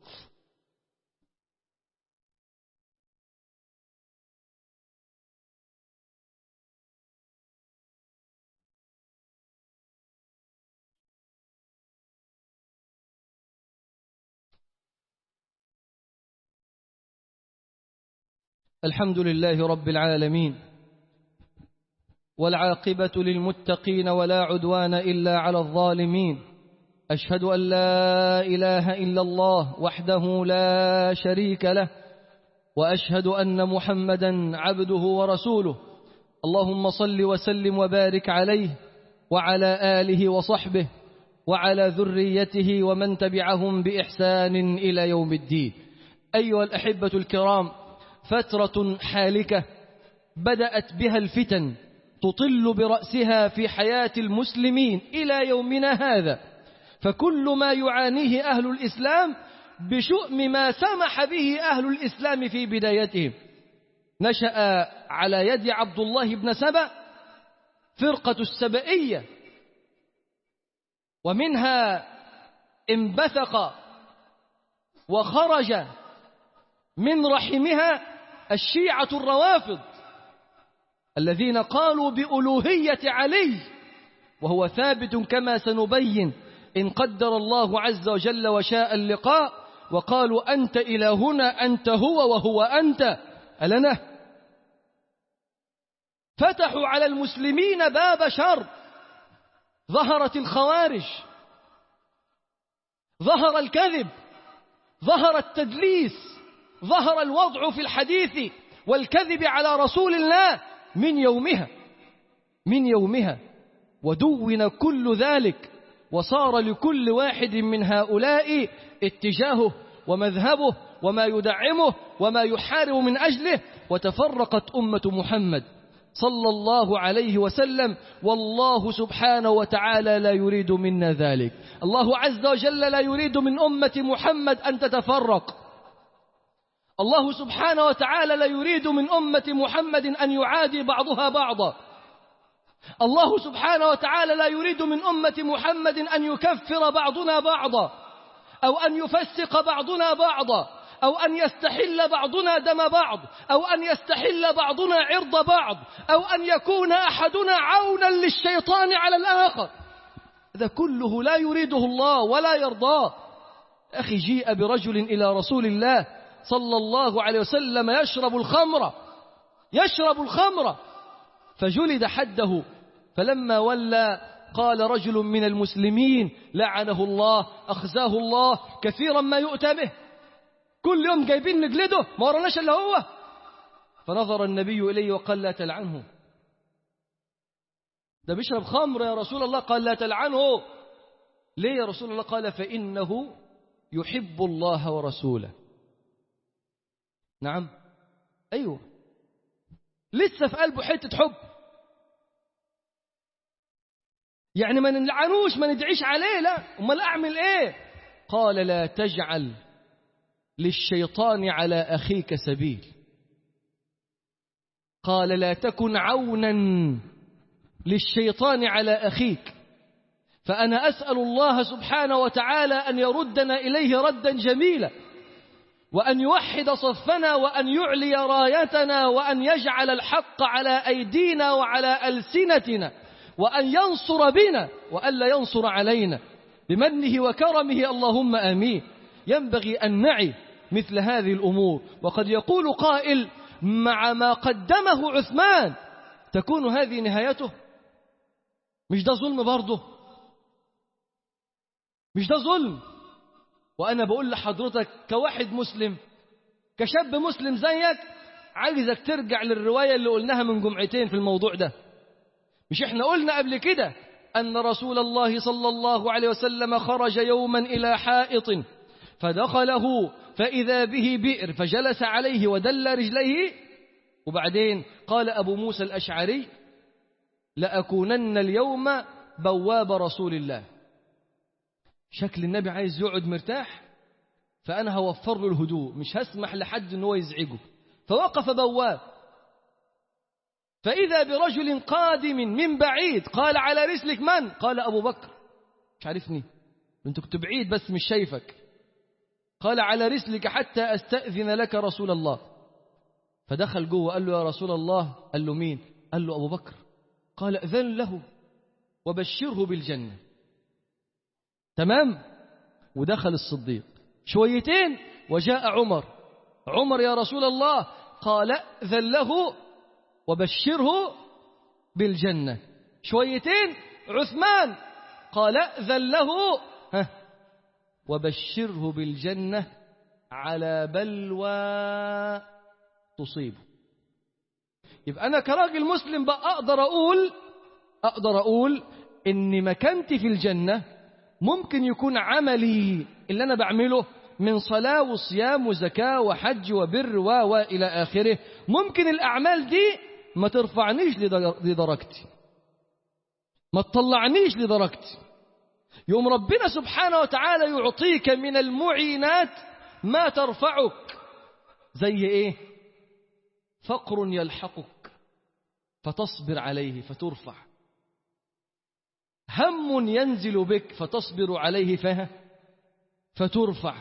الحمد لله رب العالمين والعاقبة للمتقين ولا عدوان إلا على الظالمين أشهد أن لا إله إلا الله وحده لا شريك له وأشهد أن محمدا عبده ورسوله اللهم صل وسلم وبارك عليه وعلى آله وصحبه وعلى ذريته ومن تبعهم بإحسان إلى يوم الدين أيها الأحبة الكرام فترة حالكة بدأت بها الفتن تطل برأسها في حياة المسلمين إلى يومنا هذا فكل ما يعانيه أهل الإسلام بشؤم ما سمح به أهل الإسلام في بدايتهم نشأ على يد عبد الله بن سبأ فرقة السبئية ومنها انبثق وخرج من رحمها الشيعة الروافض الذين قالوا بألوهية علي وهو ثابت كما سنبين إن قدر الله عز وجل وشاء اللقاء وقالوا أنت إلهنا أنت هو وهو أنت ألنا فتحوا على المسلمين باب شر ظهرت الخوارج ظهر الكذب ظهر التدليس ظهر الوضع في الحديث والكذب على رسول الله من يومها من يومها ودون كل ذلك وصار لكل واحد من هؤلاء اتجاهه ومذهبه وما يدعمه وما يحارب من أجله وتفرقت أمة محمد صلى الله عليه وسلم والله سبحانه وتعالى لا يريد منا ذلك الله عز وجل لا يريد من أمة محمد أن تتفرق الله سبحانه وتعالى لا يريد من أمة محمد أن يعادي بعضها بعضا الله سبحانه وتعالى لا يريد من أمة محمد أن يكفر بعضنا بعضا أو أن يفسق بعضنا بعضا أو أن يستحل بعضنا دم بعض أو أن يستحل بعضنا عرض بعض أو أن يكون أحدنا عونا للشيطان على الآخر هذا كله لا يريده الله ولا يرضاه أخي جيء برجل إلى رسول الله صلى الله عليه وسلم يشرب الخمر يشرب الخمر فجلد حده فلما ولى قال رجل من المسلمين لعنه الله أخزاه الله كثيرا ما يؤتى به كل يوم جايبين نجلده ما ورناش إلا هو فنظر النبي إليه وقال لا تلعنه ده بيشرب خمر يا رسول الله قال لا تلعنه ليه يا رسول الله قال فإنه يحب الله ورسوله نعم أيوه لسه في قلبه حتة حب يعني ما نلعنوش ما ندعيش عليه لا امال اعمل ايه قال لا تجعل للشيطان على اخيك سبيل قال لا تكن عونا للشيطان على اخيك فانا اسال الله سبحانه وتعالى ان يردنا اليه ردا جميلا وان يوحد صفنا وان يعلي رايتنا وان يجعل الحق على ايدينا وعلى السنتنا وأن ينصر بنا وألا ينصر علينا بمنه وكرمه اللهم آمين ينبغي أن نعي مثل هذه الأمور وقد يقول قائل مع ما قدمه عثمان تكون هذه نهايته مش ده ظلم برضه مش ده ظلم وأنا بقول لحضرتك كواحد مسلم كشاب مسلم زيك عايزك ترجع للرواية اللي قلناها من جمعتين في الموضوع ده مش احنا قلنا قبل كده أن رسول الله صلى الله عليه وسلم خرج يوما إلى حائط فدخله فإذا به بئر فجلس عليه ودل رجليه وبعدين قال أبو موسى الأشعري لأكونن اليوم بواب رسول الله شكل النبي عايز يقعد مرتاح فأنا هوفر له الهدوء مش هسمح لحد أنه هو يزعجه فوقف بواب فإذا برجل قادم من بعيد قال على رسلك من قال أبو بكر مش عارفني انت كنت بعيد بس مش شايفك قال على رسلك حتى أستأذن لك رسول الله فدخل جوه قال له يا رسول الله قال له مين قال له أبو بكر قال أذن له وبشره بالجنة تمام ودخل الصديق شويتين وجاء عمر عمر يا رسول الله قال أذن له وبشره بالجنة شويتين عثمان قال أذن له ها وبشره بالجنة على بلوى تصيبه يبقى أنا كراجل مسلم بقى أقدر أقول أقدر أقول إن مكانتي في الجنة ممكن يكون عملي اللي أنا بعمله من صلاة وصيام وزكاة وحج وبر و وإلى آخره ممكن الأعمال دي ما ترفعنيش لدرجتي ما تطلعنيش لدرجتي يوم ربنا سبحانه وتعالى يعطيك من المعينات ما ترفعك زي ايه فقر يلحقك فتصبر عليه فترفع هم ينزل بك فتصبر عليه فه فترفع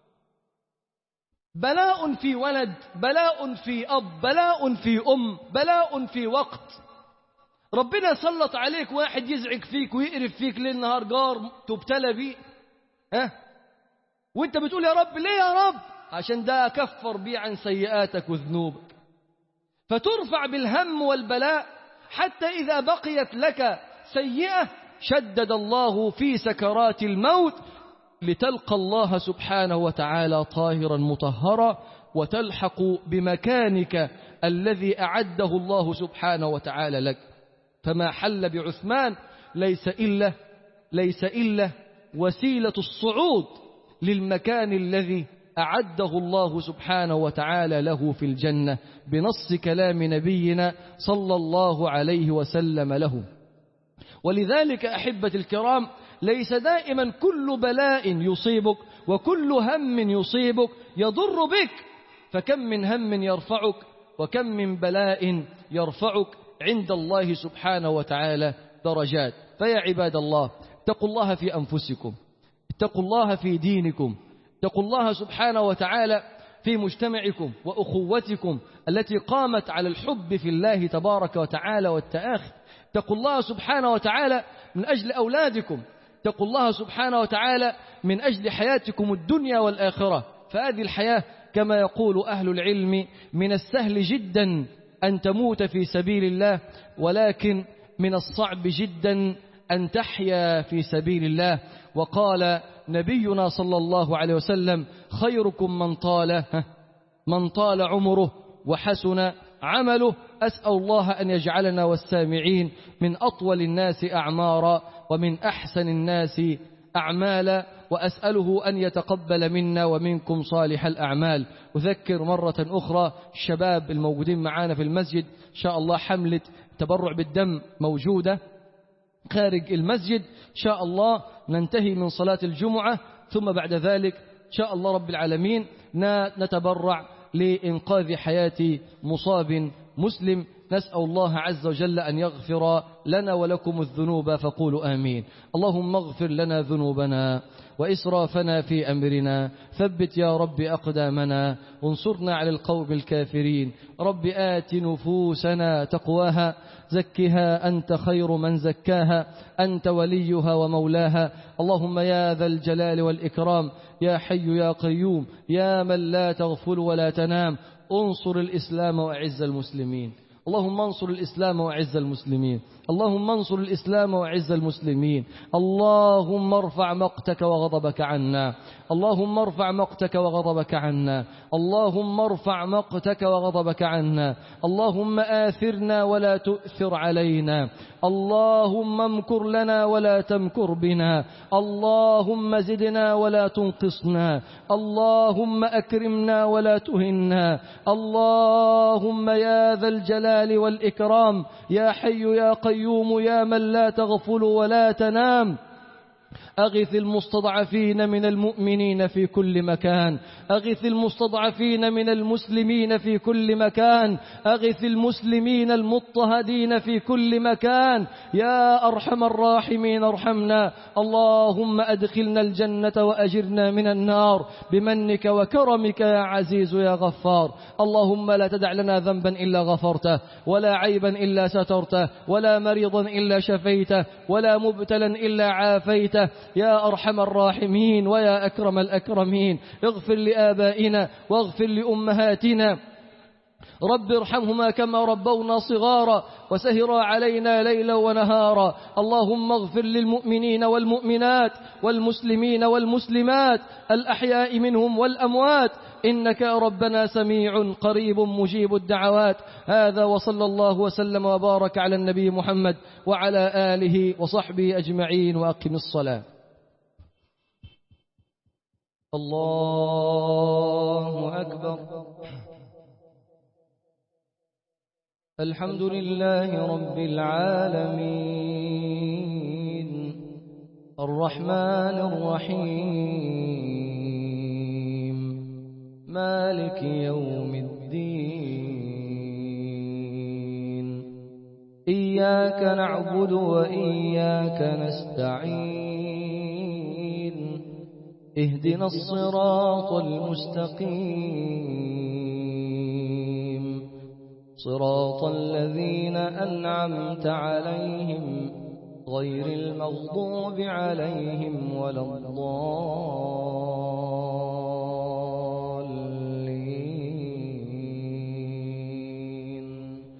بلاء في ولد بلاء في أب بلاء في أم بلاء في وقت ربنا سلط عليك واحد يزعج فيك ويقرف فيك ليل نهار جار تبتلى بيه ها وانت بتقول يا رب ليه يا رب عشان ده كفر بيه عن سيئاتك وذنوبك فترفع بالهم والبلاء حتى إذا بقيت لك سيئة شدد الله في سكرات الموت لتلقى الله سبحانه وتعالى طاهرا مطهرا وتلحق بمكانك الذي أعده الله سبحانه وتعالى لك فما حل بعثمان ليس إلا ليس إلا وسيلة الصعود للمكان الذي أعده الله سبحانه وتعالى له في الجنة بنص كلام نبينا صلى الله عليه وسلم له ولذلك أحبة الكرام ليس دائما كل بلاء يصيبك وكل هم يصيبك يضر بك فكم من هم يرفعك وكم من بلاء يرفعك عند الله سبحانه وتعالى درجات فيا عباد الله اتقوا الله في أنفسكم اتقوا الله في دينكم اتقوا الله سبحانه وتعالى في مجتمعكم وأخوتكم التي قامت على الحب في الله تبارك وتعالى والتآخي اتقوا الله سبحانه وتعالى من أجل أولادكم اتقوا الله سبحانه وتعالى من أجل حياتكم الدنيا والآخرة فهذه الحياة كما يقول أهل العلم من السهل جدا أن تموت في سبيل الله ولكن من الصعب جدا أن تحيا في سبيل الله وقال نبينا صلى الله عليه وسلم خيركم من طال من طال عمره وحسن عمله أسأل الله أن يجعلنا والسامعين من أطول الناس أعمارا ومن أحسن الناس أعمالا وأسأله أن يتقبل منا ومنكم صالح الأعمال أذكر مرة أخرى الشباب الموجودين معنا في المسجد إن شاء الله حملة تبرع بالدم موجودة خارج المسجد إن شاء الله ننتهي من صلاة الجمعة ثم بعد ذلك إن شاء الله رب العالمين نتبرع لإنقاذ حياة مصاب مسلم نسأل الله عز وجل أن يغفر لنا ولكم الذنوب فقولوا آمين اللهم اغفر لنا ذنوبنا وإسرافنا في أمرنا ثبت يا رب أقدامنا وانصرنا على القوم الكافرين رب آت نفوسنا تقواها زكها أنت خير من زكاها أنت وليها ومولاها اللهم يا ذا الجلال والإكرام يا حي يا قيوم يا من لا تغفل ولا تنام انصر الإسلام وأعز المسلمين اللهم انصر الإسلام وأعز المسلمين اللهم انصر الإسلام وأعز المسلمين اللهم ارفع مقتك وغضبك عنا اللهم ارفع مقتك وغضبك عنا اللهم ارفع مقتك وغضبك عنا اللهم آثرنا ولا تؤثر علينا اللهم امكر لنا ولا تمكر بنا اللهم زدنا ولا تنقصنا اللهم أكرمنا ولا تهنا اللهم يا ذا الجلال والإكرام يا حي يا قيوم يا من لا تغفل ولا تنام أغث المستضعفين من المؤمنين في كل مكان أغث المستضعفين من المسلمين في كل مكان أغث المسلمين المضطهدين في كل مكان يا أرحم الراحمين ارحمنا اللهم أدخلنا الجنة وأجرنا من النار بمنك وكرمك يا عزيز يا غفار اللهم لا تدع لنا ذنبا إلا غفرته ولا عيبا إلا سترته ولا مريضا إلا شفيته ولا مبتلا إلا عافيته يا أرحم الراحمين ويا أكرم الأكرمين اغفر لآبائنا واغفر لأمهاتنا رب ارحمهما كما ربونا صغارا وسهرا علينا ليلا ونهارا اللهم اغفر للمؤمنين والمؤمنات والمسلمين والمسلمات الأحياء منهم والأموات إنك ربنا سميع قريب مجيب الدعوات هذا وصلى الله وسلم وبارك على النبي محمد وعلى آله وصحبه أجمعين وأقم الصلاة الله أكبر الحمد لله رب العالمين الرحمن الرحيم مالك يوم الدين إياك نعبد وإياك نستعين اهدنا الصراط المستقيم صراط الذين أنعمت عليهم غير المغضوب عليهم ولا الضالين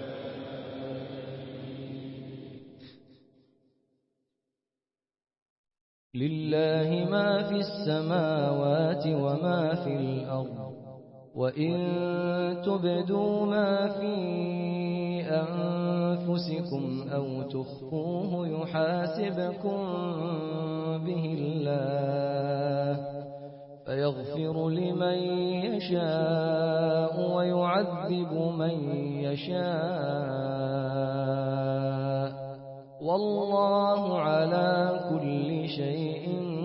لله ما في السماوات وما في الأرض وإن تبدوا ما في أنفسكم أو تخفوه يحاسبكم به الله فيغفر لمن يشاء ويعذب من يشاء والله على كل شيء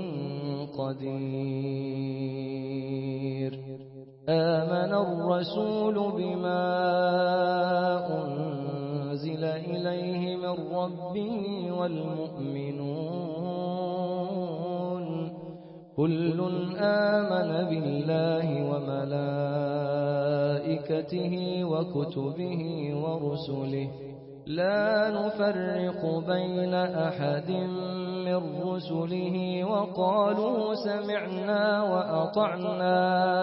قدير آمن الرسول بما أنزل إليه من ربه والمؤمنون كل آمن بالله وملائكته وكتبه ورسله لا نفرق بين أحد من رسله وقالوا سمعنا وأطعنا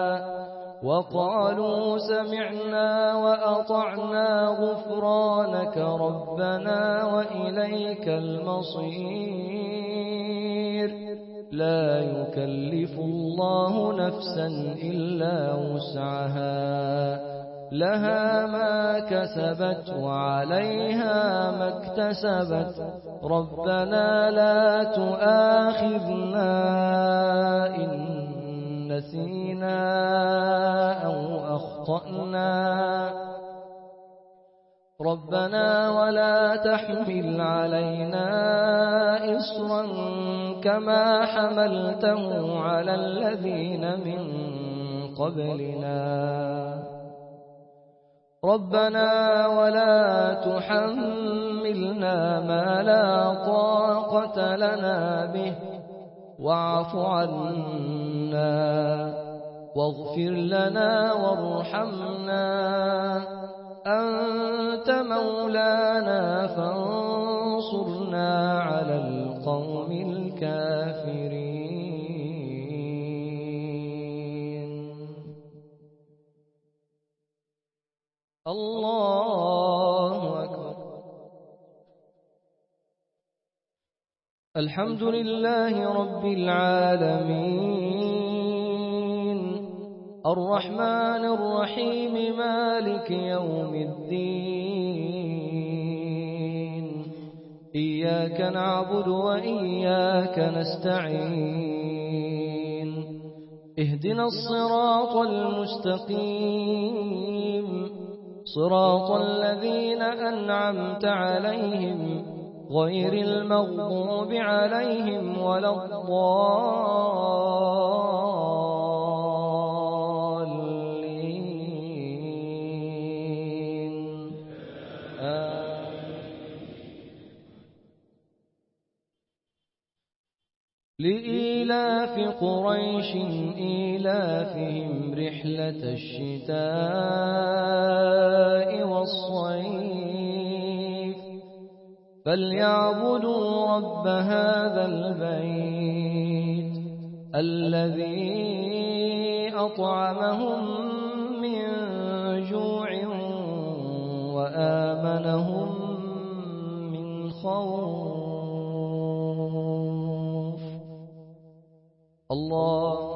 وقالوا سمعنا وأطعنا غفرانك ربنا وإليك المصير لا يكلف الله نفسا إلا وسعها لها ما كسبت وعليها ما اكتسبت ربنا لا تؤاخذنا إن نسينا أو أخطأنا ربنا ولا تحمل علينا إصرا كما حملته على الذين من قبلنا ربنا ولا تحملنا ما لا طاقة لنا به واعف عنا واغفر لنا وارحمنا أنت مولانا فانصرنا على القوم الكافرين الله أكبر الحمد لله رب العالمين الرحمن الرحيم مالك يوم الدين إياك نعبد وإياك نستعين اهدنا الصراط المستقيم صراط الذين أنعمت عليهم غير المغضوب عليهم ولا الضالين لإيلاف قريش إيلافهم رحلة الشتاء والصيف فليعبدوا رب هذا البيت الذي أطعمهم من جوع وآمنهم من خوف الله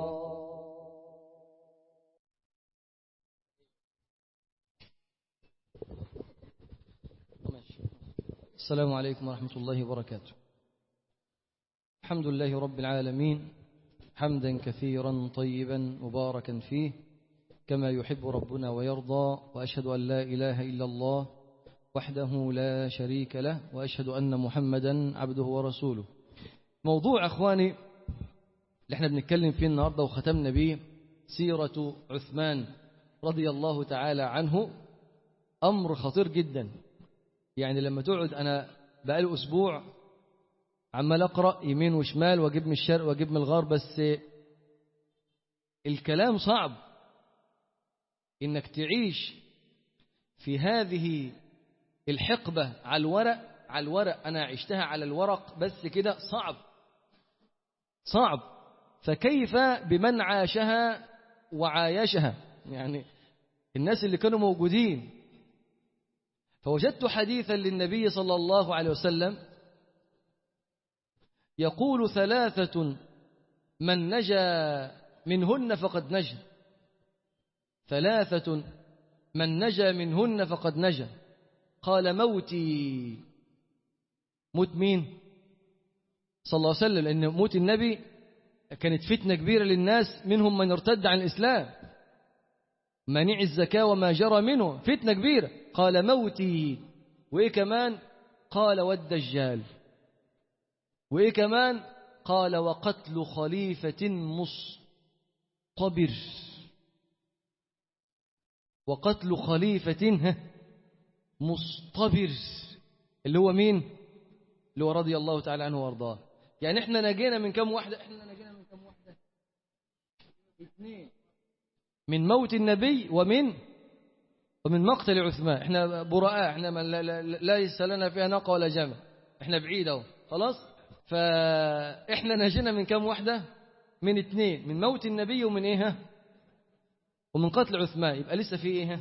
السلام عليكم ورحمة الله وبركاته الحمد لله رب العالمين حمدا كثيرا طيبا مباركا فيه كما يحب ربنا ويرضى وأشهد أن لا إله إلا الله وحده لا شريك له وأشهد أن محمدا عبده ورسوله موضوع أخواني اللي احنا بنتكلم فيه النهاردة وختمنا بيه سيرة عثمان رضي الله تعالى عنه أمر خطير جدا يعني لما تقعد أنا بقالي أسبوع عمال أقرأ يمين وشمال وأجيب من الشرق وأجيب من الغرب بس الكلام صعب إنك تعيش في هذه الحقبة على الورق على الورق أنا عشتها على الورق بس كده صعب صعب فكيف بمن عاشها وعايشها يعني الناس اللي كانوا موجودين فوجدت حديثا للنبي صلى الله عليه وسلم يقول ثلاثة من نجا منهن فقد نجا ثلاثة من نجا منهن فقد نجا قال موتي موت مين صلى الله عليه وسلم لأن موت النبي كانت فتنة كبيرة للناس منهم من ارتد عن الإسلام مانع الزكاة وما جرى منه فتنة كبيرة قال موتي وإيه كمان قال والدجال وإيه كمان قال وقتل خليفة مصطبر وقتل خليفة مصطبر اللي هو مين اللي هو رضي الله تعالى عنه وارضاه يعني احنا نجينا من كم واحدة احنا نجينا من كم واحدة اثنين من موت النبي ومن ومن مقتل عثمان احنا براء احنا ما لا, لا, لا ليس لنا فيها ناقة ولا جمل احنا بعيد اهو خلاص فاحنا نجينا من كم واحدة من اثنين من موت النبي ومن ايه ومن قتل عثمان يبقى لسه في ايه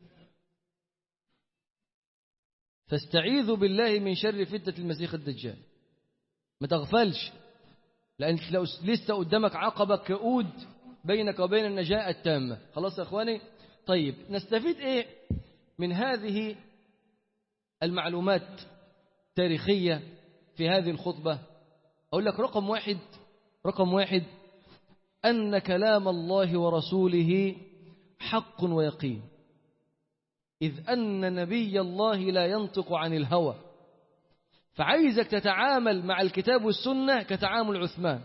فاستعيذوا بالله من شر فتنة المسيح الدجال ما تغفلش لأن لو لسه قدامك عقبة كؤود بينك وبين النجاة التامة خلاص يا أخواني طيب نستفيد إيه من هذه المعلومات التاريخية في هذه الخطبة أقول لك رقم واحد رقم واحد أن كلام الله ورسوله حق ويقين إذ أن نبي الله لا ينطق عن الهوى فعايزك تتعامل مع الكتاب والسنة كتعامل عثمان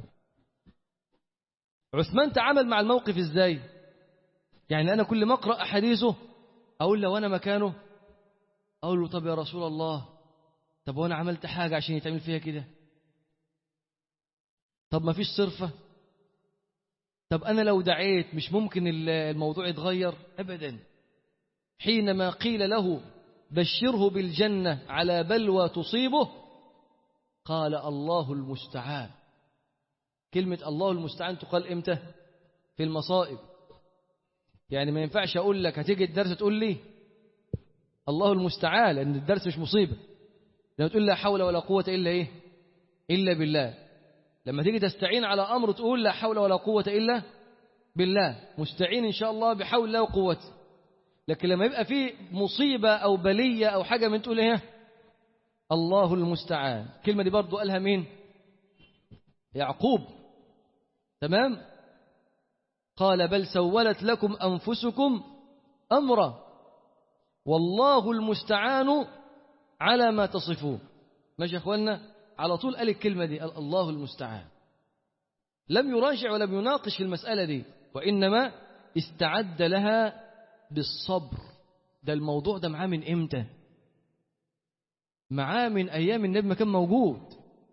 عثمان تعامل مع الموقف ازاي يعني أنا كل ما أقرأ أحاديثه أقول له وأنا مكانه أقول له طب يا رسول الله طب وأنا عملت حاجة عشان يتعمل فيها كده طب ما فيش صرفة طب أنا لو دعيت مش ممكن الموضوع يتغير أبدا حينما قيل له بشره بالجنة على بلوى تصيبه قال الله المستعان كلمة الله المستعان تقال إمتى في المصائب يعني ما ينفعش أقول لك هتيجي الدرس تقول لي الله المستعان لأن الدرس مش مصيبة لما تقول لا حول ولا قوة إلا إيه إلا بالله لما تيجي تستعين على أمر تقول لا حول ولا قوة إلا بالله مستعين إن شاء الله بحول الله وقوته لكن لما يبقى في مصيبة أو بلية أو حاجة من تقول إيه الله المستعان الكلمة دي برضو قالها مين يعقوب تمام قال بل سولت لكم أنفسكم أمرا والله المستعان على ما تصفون ماشي يا أخوانا على طول قال الكلمة دي قال الله المستعان لم يراجع ولم يناقش المسألة دي وإنما استعد لها بالصبر ده الموضوع ده معاه من امتى معاه من ايام النبي ما كان موجود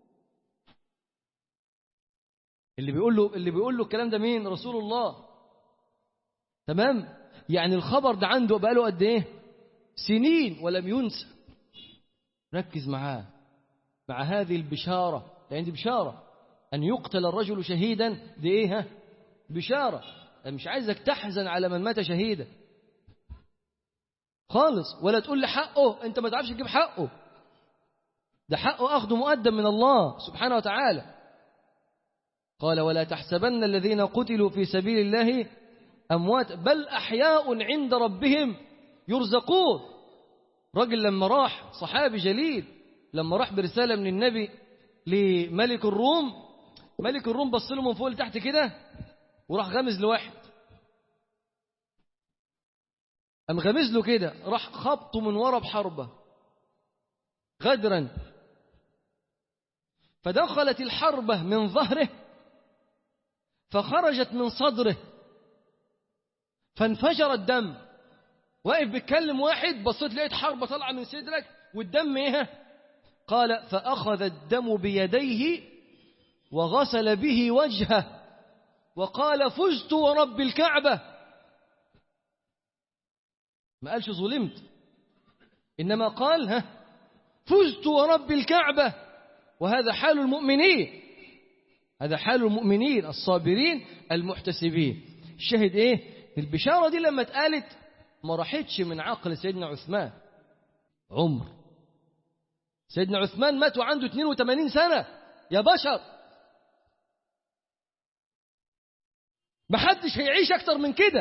اللي بيقول له اللي بيقول له الكلام ده مين رسول الله تمام يعني الخبر ده عنده بقاله قد ايه سنين ولم ينسى ركز معاه مع هذه البشارة لأن دي بشارة أن يقتل الرجل شهيدا دي إيه ها؟ بشارة مش عايزك تحزن على من مات شهيدا خالص ولا تقول لي حقه انت ما تعرفش تجيب حقه ده حقه اخذه مقدم من الله سبحانه وتعالى قال ولا تحسبن الذين قتلوا في سبيل الله اموات بل احياء عند ربهم يرزقون رجل لما راح صحابي جليل لما راح برساله من النبي لملك الروم ملك الروم بص له من فوق لتحت كده وراح غمز لواحد قام غمز له كده راح خبطه من ورا بحربه غدرا فدخلت الحربة من ظهره فخرجت من صدره فانفجر الدم واقف بيتكلم واحد بصيت لقيت حربة طالعة من صدرك والدم ايه قال فأخذ الدم بيديه وغسل به وجهه وقال فزت ورب الكعبة ما قالش ظلمت إنما قال ها فزت ورب الكعبة وهذا حال المؤمنين هذا حال المؤمنين الصابرين المحتسبين الشاهد ايه البشارة دي لما اتقالت ما راحتش من عقل سيدنا عثمان عمر سيدنا عثمان مات وعنده 82 سنة يا بشر محدش هيعيش أكتر من كده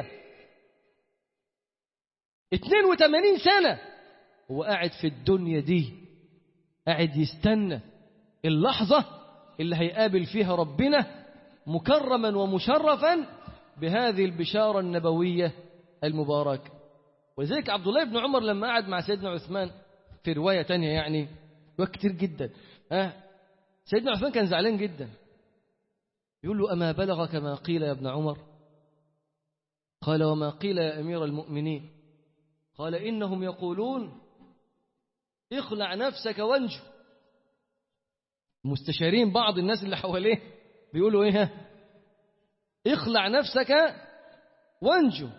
82 سنة هو قاعد في الدنيا دي قاعد يستنى اللحظة اللي هيقابل فيها ربنا مكرما ومشرفا بهذه البشارة النبوية المباركة ولذلك عبد الله بن عمر لما قعد مع سيدنا عثمان في رواية تانية يعني وكتير جدا أه سيدنا عثمان كان زعلان جدا يقول له أما بلغك ما قيل يا ابن عمر قال وما قيل يا أمير المؤمنين قال إنهم يقولون اخلع نفسك وانجو مستشارين بعض الناس اللي حواليه بيقولوا ايه اخلع نفسك وانجو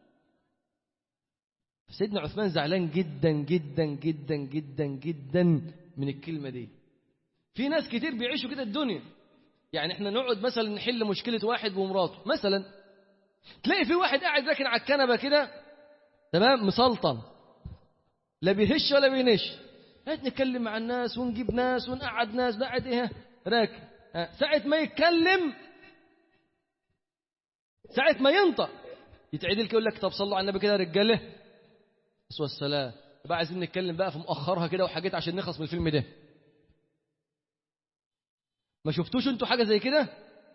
سيدنا عثمان زعلان جدا جدا جدا جدا جدا من الكلمة دي في ناس كتير بيعيشوا كده الدنيا يعني احنا نقعد مثلا نحل مشكلة واحد ومراته مثلا تلاقي في واحد قاعد راكن على الكنبة كده تمام مسلطن لا بيهش ولا بينش قاعد نتكلم مع الناس ونجيب ناس ونقعد ناس قاعد ايه راكن ساعة ما يتكلم ساعة ما ينطق يتعدل يقول لك طب صلوا على النبي كده يا رجاله الصلاة والسلام بقى عايزين نتكلم بقى في مؤخرها كده وحاجات عشان نخلص من الفيلم ده ما شفتوش انتوا حاجة زي كده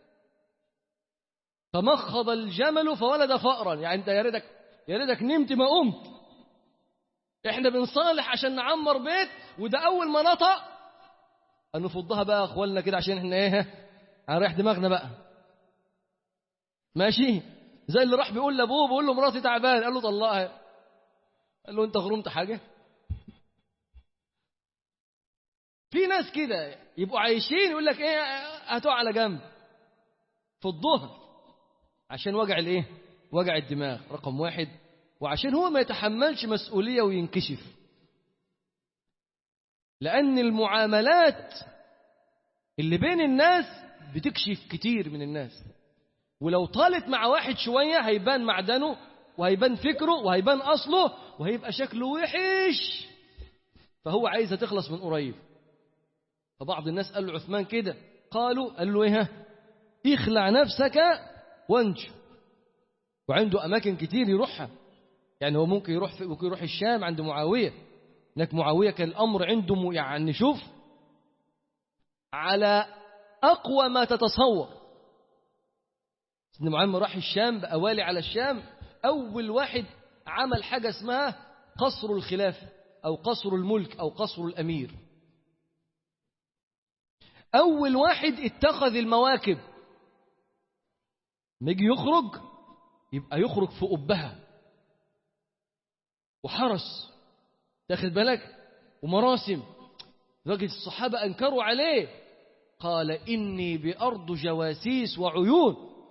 تمخض الجمل فولد فأرا يعني انت يا ريتك يا ريتك نمت ما قمت احنا بنصالح عشان نعمر بيت وده اول ما نطق ان نفضها بقى اخوالنا كده عشان احنا ايه هنريح دماغنا بقى ماشي زي اللي راح بيقول لابوه بيقول له مراتي تعبان قال له طلقها قال له انت غرمت حاجه في ناس كده يبقوا عايشين يقول لك ايه هاتوه على جنب فضوها عشان وجع الايه وجع الدماغ رقم واحد وعشان هو ما يتحملش مسؤوليه وينكشف لان المعاملات اللي بين الناس بتكشف كتير من الناس ولو طالت مع واحد شويه هيبان معدنه وهيبان فكره وهيبان اصله وهيبقى شكله وحش فهو عايزها تخلص من قريب فبعض الناس قال له عثمان كده قالوا قال له ايه اخلع نفسك وانج وعنده اماكن كتير يروحها يعني هو ممكن يروح في ممكن يروح الشام عند معاويه هناك معاويه كان الامر عنده يعني شوف على اقوى ما تتصور سيدنا معاويه راح الشام بقى والي على الشام اول واحد عمل حاجه اسمها قصر الخلافه او قصر الملك او قصر الامير أول واحد اتخذ المواكب ما يجي يخرج يبقى يخرج في قبها وحرس تاخد بالك ومراسم لدرجة الصحابة أنكروا عليه قال إني بأرض جواسيس وعيون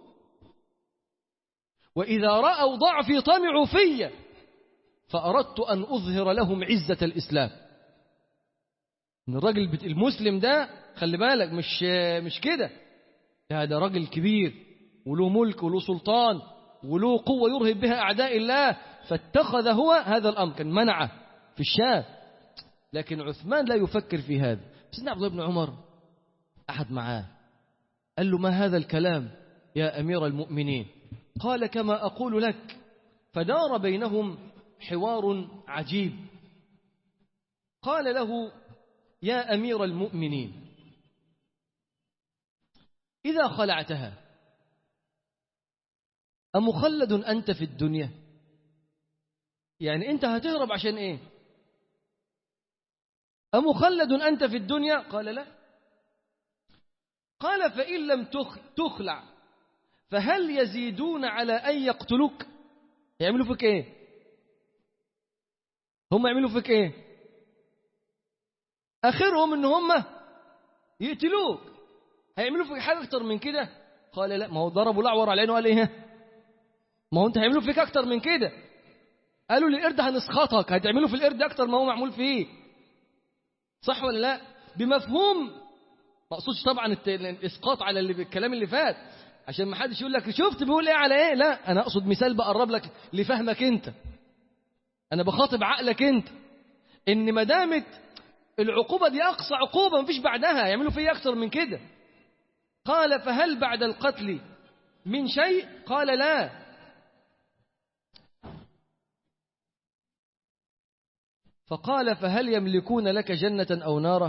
وإذا رأوا ضعفي طمعوا في فأردت أن أظهر لهم عزة الإسلام إن الراجل المسلم ده خلي بالك مش مش كده ده ده راجل كبير وله ملك وله سلطان وله قوة يرهب بها أعداء الله فاتخذ هو هذا الأمر كان منعه في الشام لكن عثمان لا يفكر في هذا سيدنا عبد الله بن عمر أحد معاه قال له ما هذا الكلام يا أمير المؤمنين قال كما أقول لك فدار بينهم حوار عجيب قال له يا أمير المؤمنين إذا خلعتها أمخلد أنت في الدنيا يعني أنت هتهرب عشان إيه أمخلد أنت في الدنيا قال لا قال فإن لم تخ- تخلع فهل يزيدون على أن يقتلوك يعملوا فيك إيه هم يعملوا فيك إيه آخرهم إن هم يقتلوك هيعملوا فيك حاجة أكتر من كده قال لا ما هو ضربوا الأعور على عينه وقال إيه ما هو أنت هيعملوا فيك أكتر من كده قالوا للقرد هنسخطك هتعملوا في القرد أكتر ما هو معمول فيه صح ولا لا بمفهوم ما اقصدش طبعا الت- الاسقاط على اللي الكلام اللي فات عشان ما حدش يقول لك شفت بيقول ايه على ايه لا انا اقصد مثال بقرب لك لفهمك انت انا بخاطب عقلك انت ان ما دامت العقوبه دي اقصى عقوبه مفيش بعدها يعملوا فيا اكتر من كده قال فهل بعد القتل من شيء قال لا فقال فهل يملكون لك جنة أو نارا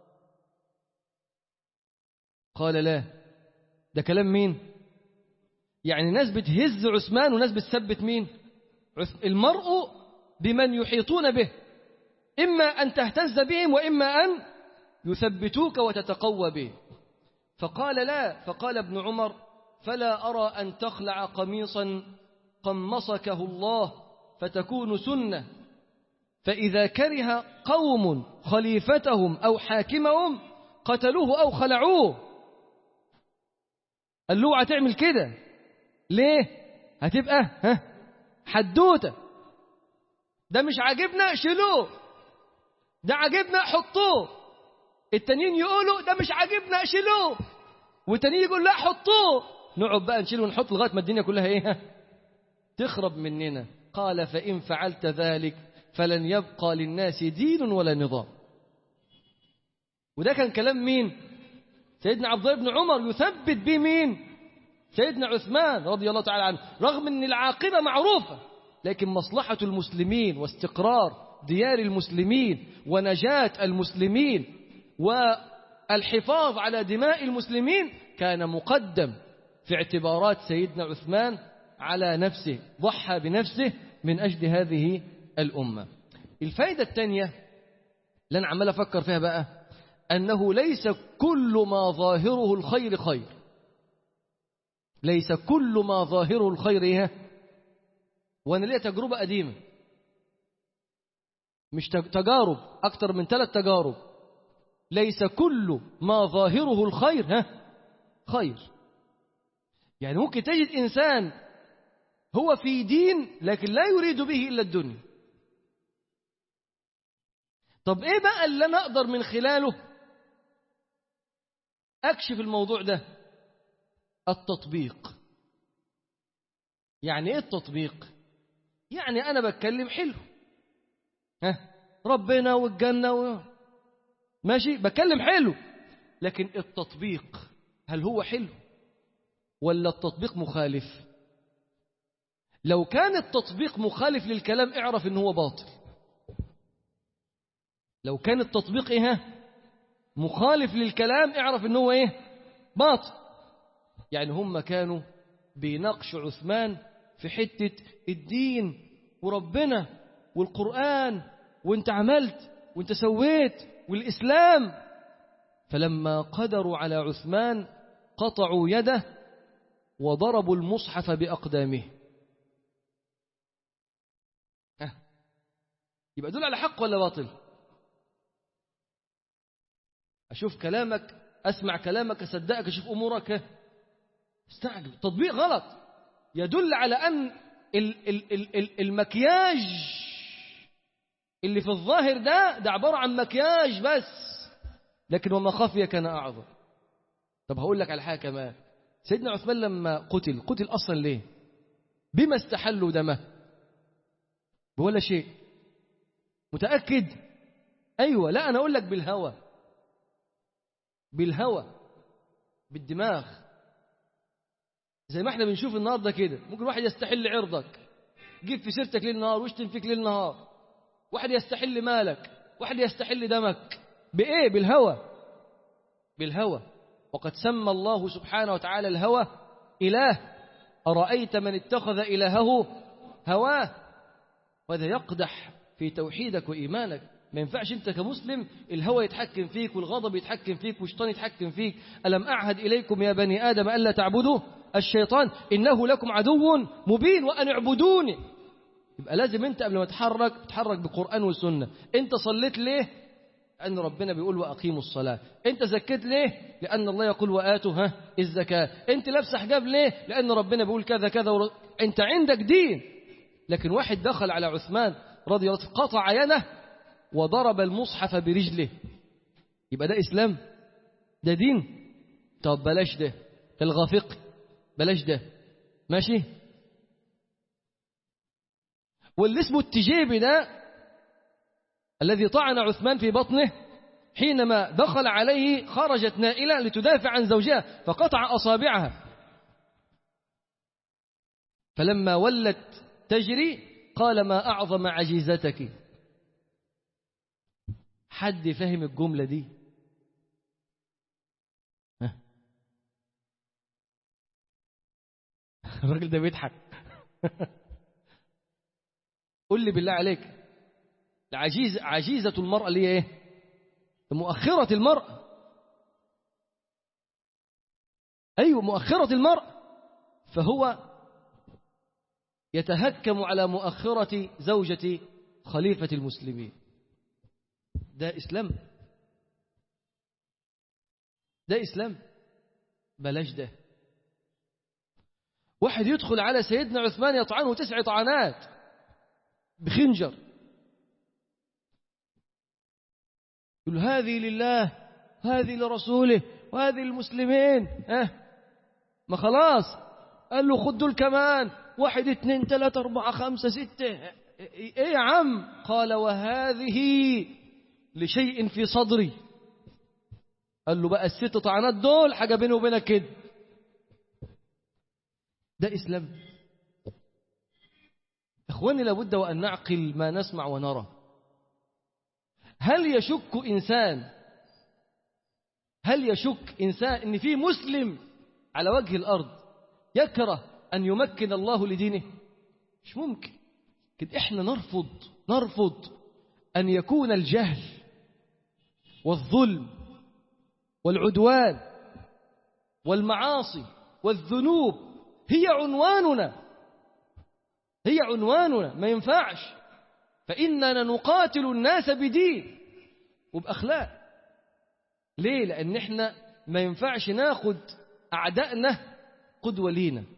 قال لا ده كلام مين يعني ناس بتهز عثمان وناس بتثبت مين عث- المرء بمن يحيطون به إما أن تهتز بهم وإما أن يثبتوك وتتقوى به فقال لا فقال ابن عمر فلا أرى أن تخلع قميصا قمصكه الله فتكون سنة فإذا كره قوم خليفتهم أو حاكمهم قتلوه أو خلعوه قال له اوعى تعمل كده ليه هتبقى ها حدوته ده مش عاجبنا شيلوه ده عاجبنا حطوه التانيين يقولوا ده مش عاجبنا شيلوه والتانيين يقول لا حطوه نقعد بقى نشيل ونحط لغايه ما الدنيا كلها ايه تخرب مننا قال فإن فعلت ذلك فلن يبقى للناس دين ولا نظام وده كان كلام مين سيدنا عبد الله بن عمر يثبت به مين سيدنا عثمان رضي الله تعالى عنه رغم ان العاقبة معروفة لكن مصلحة المسلمين واستقرار ديار المسلمين ونجاة المسلمين والحفاظ على دماء المسلمين كان مقدم في اعتبارات سيدنا عثمان على نفسه ضحى بنفسه من أجل هذه الأمة الفائدة الثانية اللي أنا عمال أفكر فيها بقى أنه ليس كل ما ظاهره الخير خير ليس كل ما ظاهره الخير إيه وأنا ليا تجربة قديمة مش تج- تجارب أكتر من ثلاث تجارب ليس كل ما ظاهره الخير ها خير يعني ممكن تجد إنسان هو في دين لكن لا يريد به إلا الدنيا طب إيه بقى اللي أنا أقدر من خلاله أكشف الموضوع ده التطبيق يعني إيه التطبيق يعني أنا بتكلم حلو ها ربنا والجنة و... ماشي بتكلم حلو لكن التطبيق هل هو حلو ولا التطبيق مخالف لو كان التطبيق مخالف للكلام اعرف ان هو باطل لو كان التطبيق ايه ها؟ مخالف للكلام اعرف ان هو ايه باطل يعني هم كانوا بيناقشوا عثمان في حتة الدين وربنا والقرآن وانت عملت وانت سويت والإسلام فلما قدروا على عثمان قطعوا يده وضربوا المصحف بأقدامه أه. يبقى دول على حق ولا باطل أشوف كلامك أسمع كلامك أصدقك أشوف أمورك استعجب تطبيق غلط يدل على أن ال- ال- ال- ال- المكياج اللي في الظاهر ده ده عبارة عن مكياج بس لكن وما خفي كان أعظم طب هقول لك على حاجة كمان سيدنا عثمان لما قتل قتل أصلا ليه بما استحلوا دمه ولا شيء متأكد أيوة لا أنا أقول لك بالهوى بالهوى بالدماغ زي ما احنا بنشوف النهارده كده ممكن واحد يستحل عرضك جيب في سيرتك ليل نهار ويشتم فيك ليل نهار واحد يستحل مالك واحد يستحل دمك بإيه بالهوى بالهوى وقد سمى الله سبحانه وتعالى الهوى إله أرأيت من اتخذ إلهه هواه وهذا يقدح في توحيدك وإيمانك ما ينفعش انت كمسلم الهوى يتحكم فيك والغضب يتحكم فيك والشيطان يتحكم فيك ألم أعهد إليكم يا بني آدم ألا تعبدوا الشيطان إنه لكم عدو مبين وأن اعبدوني يبقى لازم انت قبل ما تتحرك تتحرك بقرآن وسنة انت صليت ليه لأن ربنا بيقول وأقيموا الصلاة أنت زكيت ليه لأن الله يقول وآتوا ها الزكاة أنت لابس حجاب ليه لأن ربنا بيقول كذا كذا ور... أنت عندك دين لكن واحد دخل على عثمان رضي الله عنه قطع يده وضرب المصحف برجله يبقى ده إسلام ده دين طب بلاش ده الغافق بلاش ده ماشي واللي اسمه التجيبي ده الذي طعن عثمان في بطنه حينما دخل عليه خرجت نائلة لتدافع عن زوجها فقطع أصابعها فلما ولت تجري قال ما أعظم عجيزتك حد فهم الجملة دي ها؟ الراجل ده بيضحك قل لي بالله عليك عجيز عجيزة المرأة اللي هي ايه مؤخرة المرأة أيوة مؤخرة المرأة فهو يتهكم على مؤخرة زوجة خليفة المسلمين ده إسلام ده إسلام بلاش ده واحد يدخل على سيدنا عثمان يطعنه تسع طعنات بخنجر يقول هذه لله هذه لرسوله وهذه للمسلمين ها ما خلاص قال له خد دول كمان واحد اثنين ثلاثة أربعة خمسة ستة ايه يا عم قال وهذه لشيء في صدري قال له بقى الست طعنات دول حاجة بيني وبينك كده ده إسلام إخواني لابد وأن نعقل ما نسمع ونرى هل يشك إنسان هل يشك إنسان إن في مسلم على وجه الأرض يكره أن يمكن الله لدينه مش ممكن كده إحنا نرفض نرفض أن يكون الجهل والظلم والعدوان والمعاصي والذنوب هي عنواننا هي عنواننا ما ينفعش فإننا نقاتل الناس بدين وبأخلاق ليه؟ لأن احنا ما ينفعش ناخد أعدائنا قدوة لينا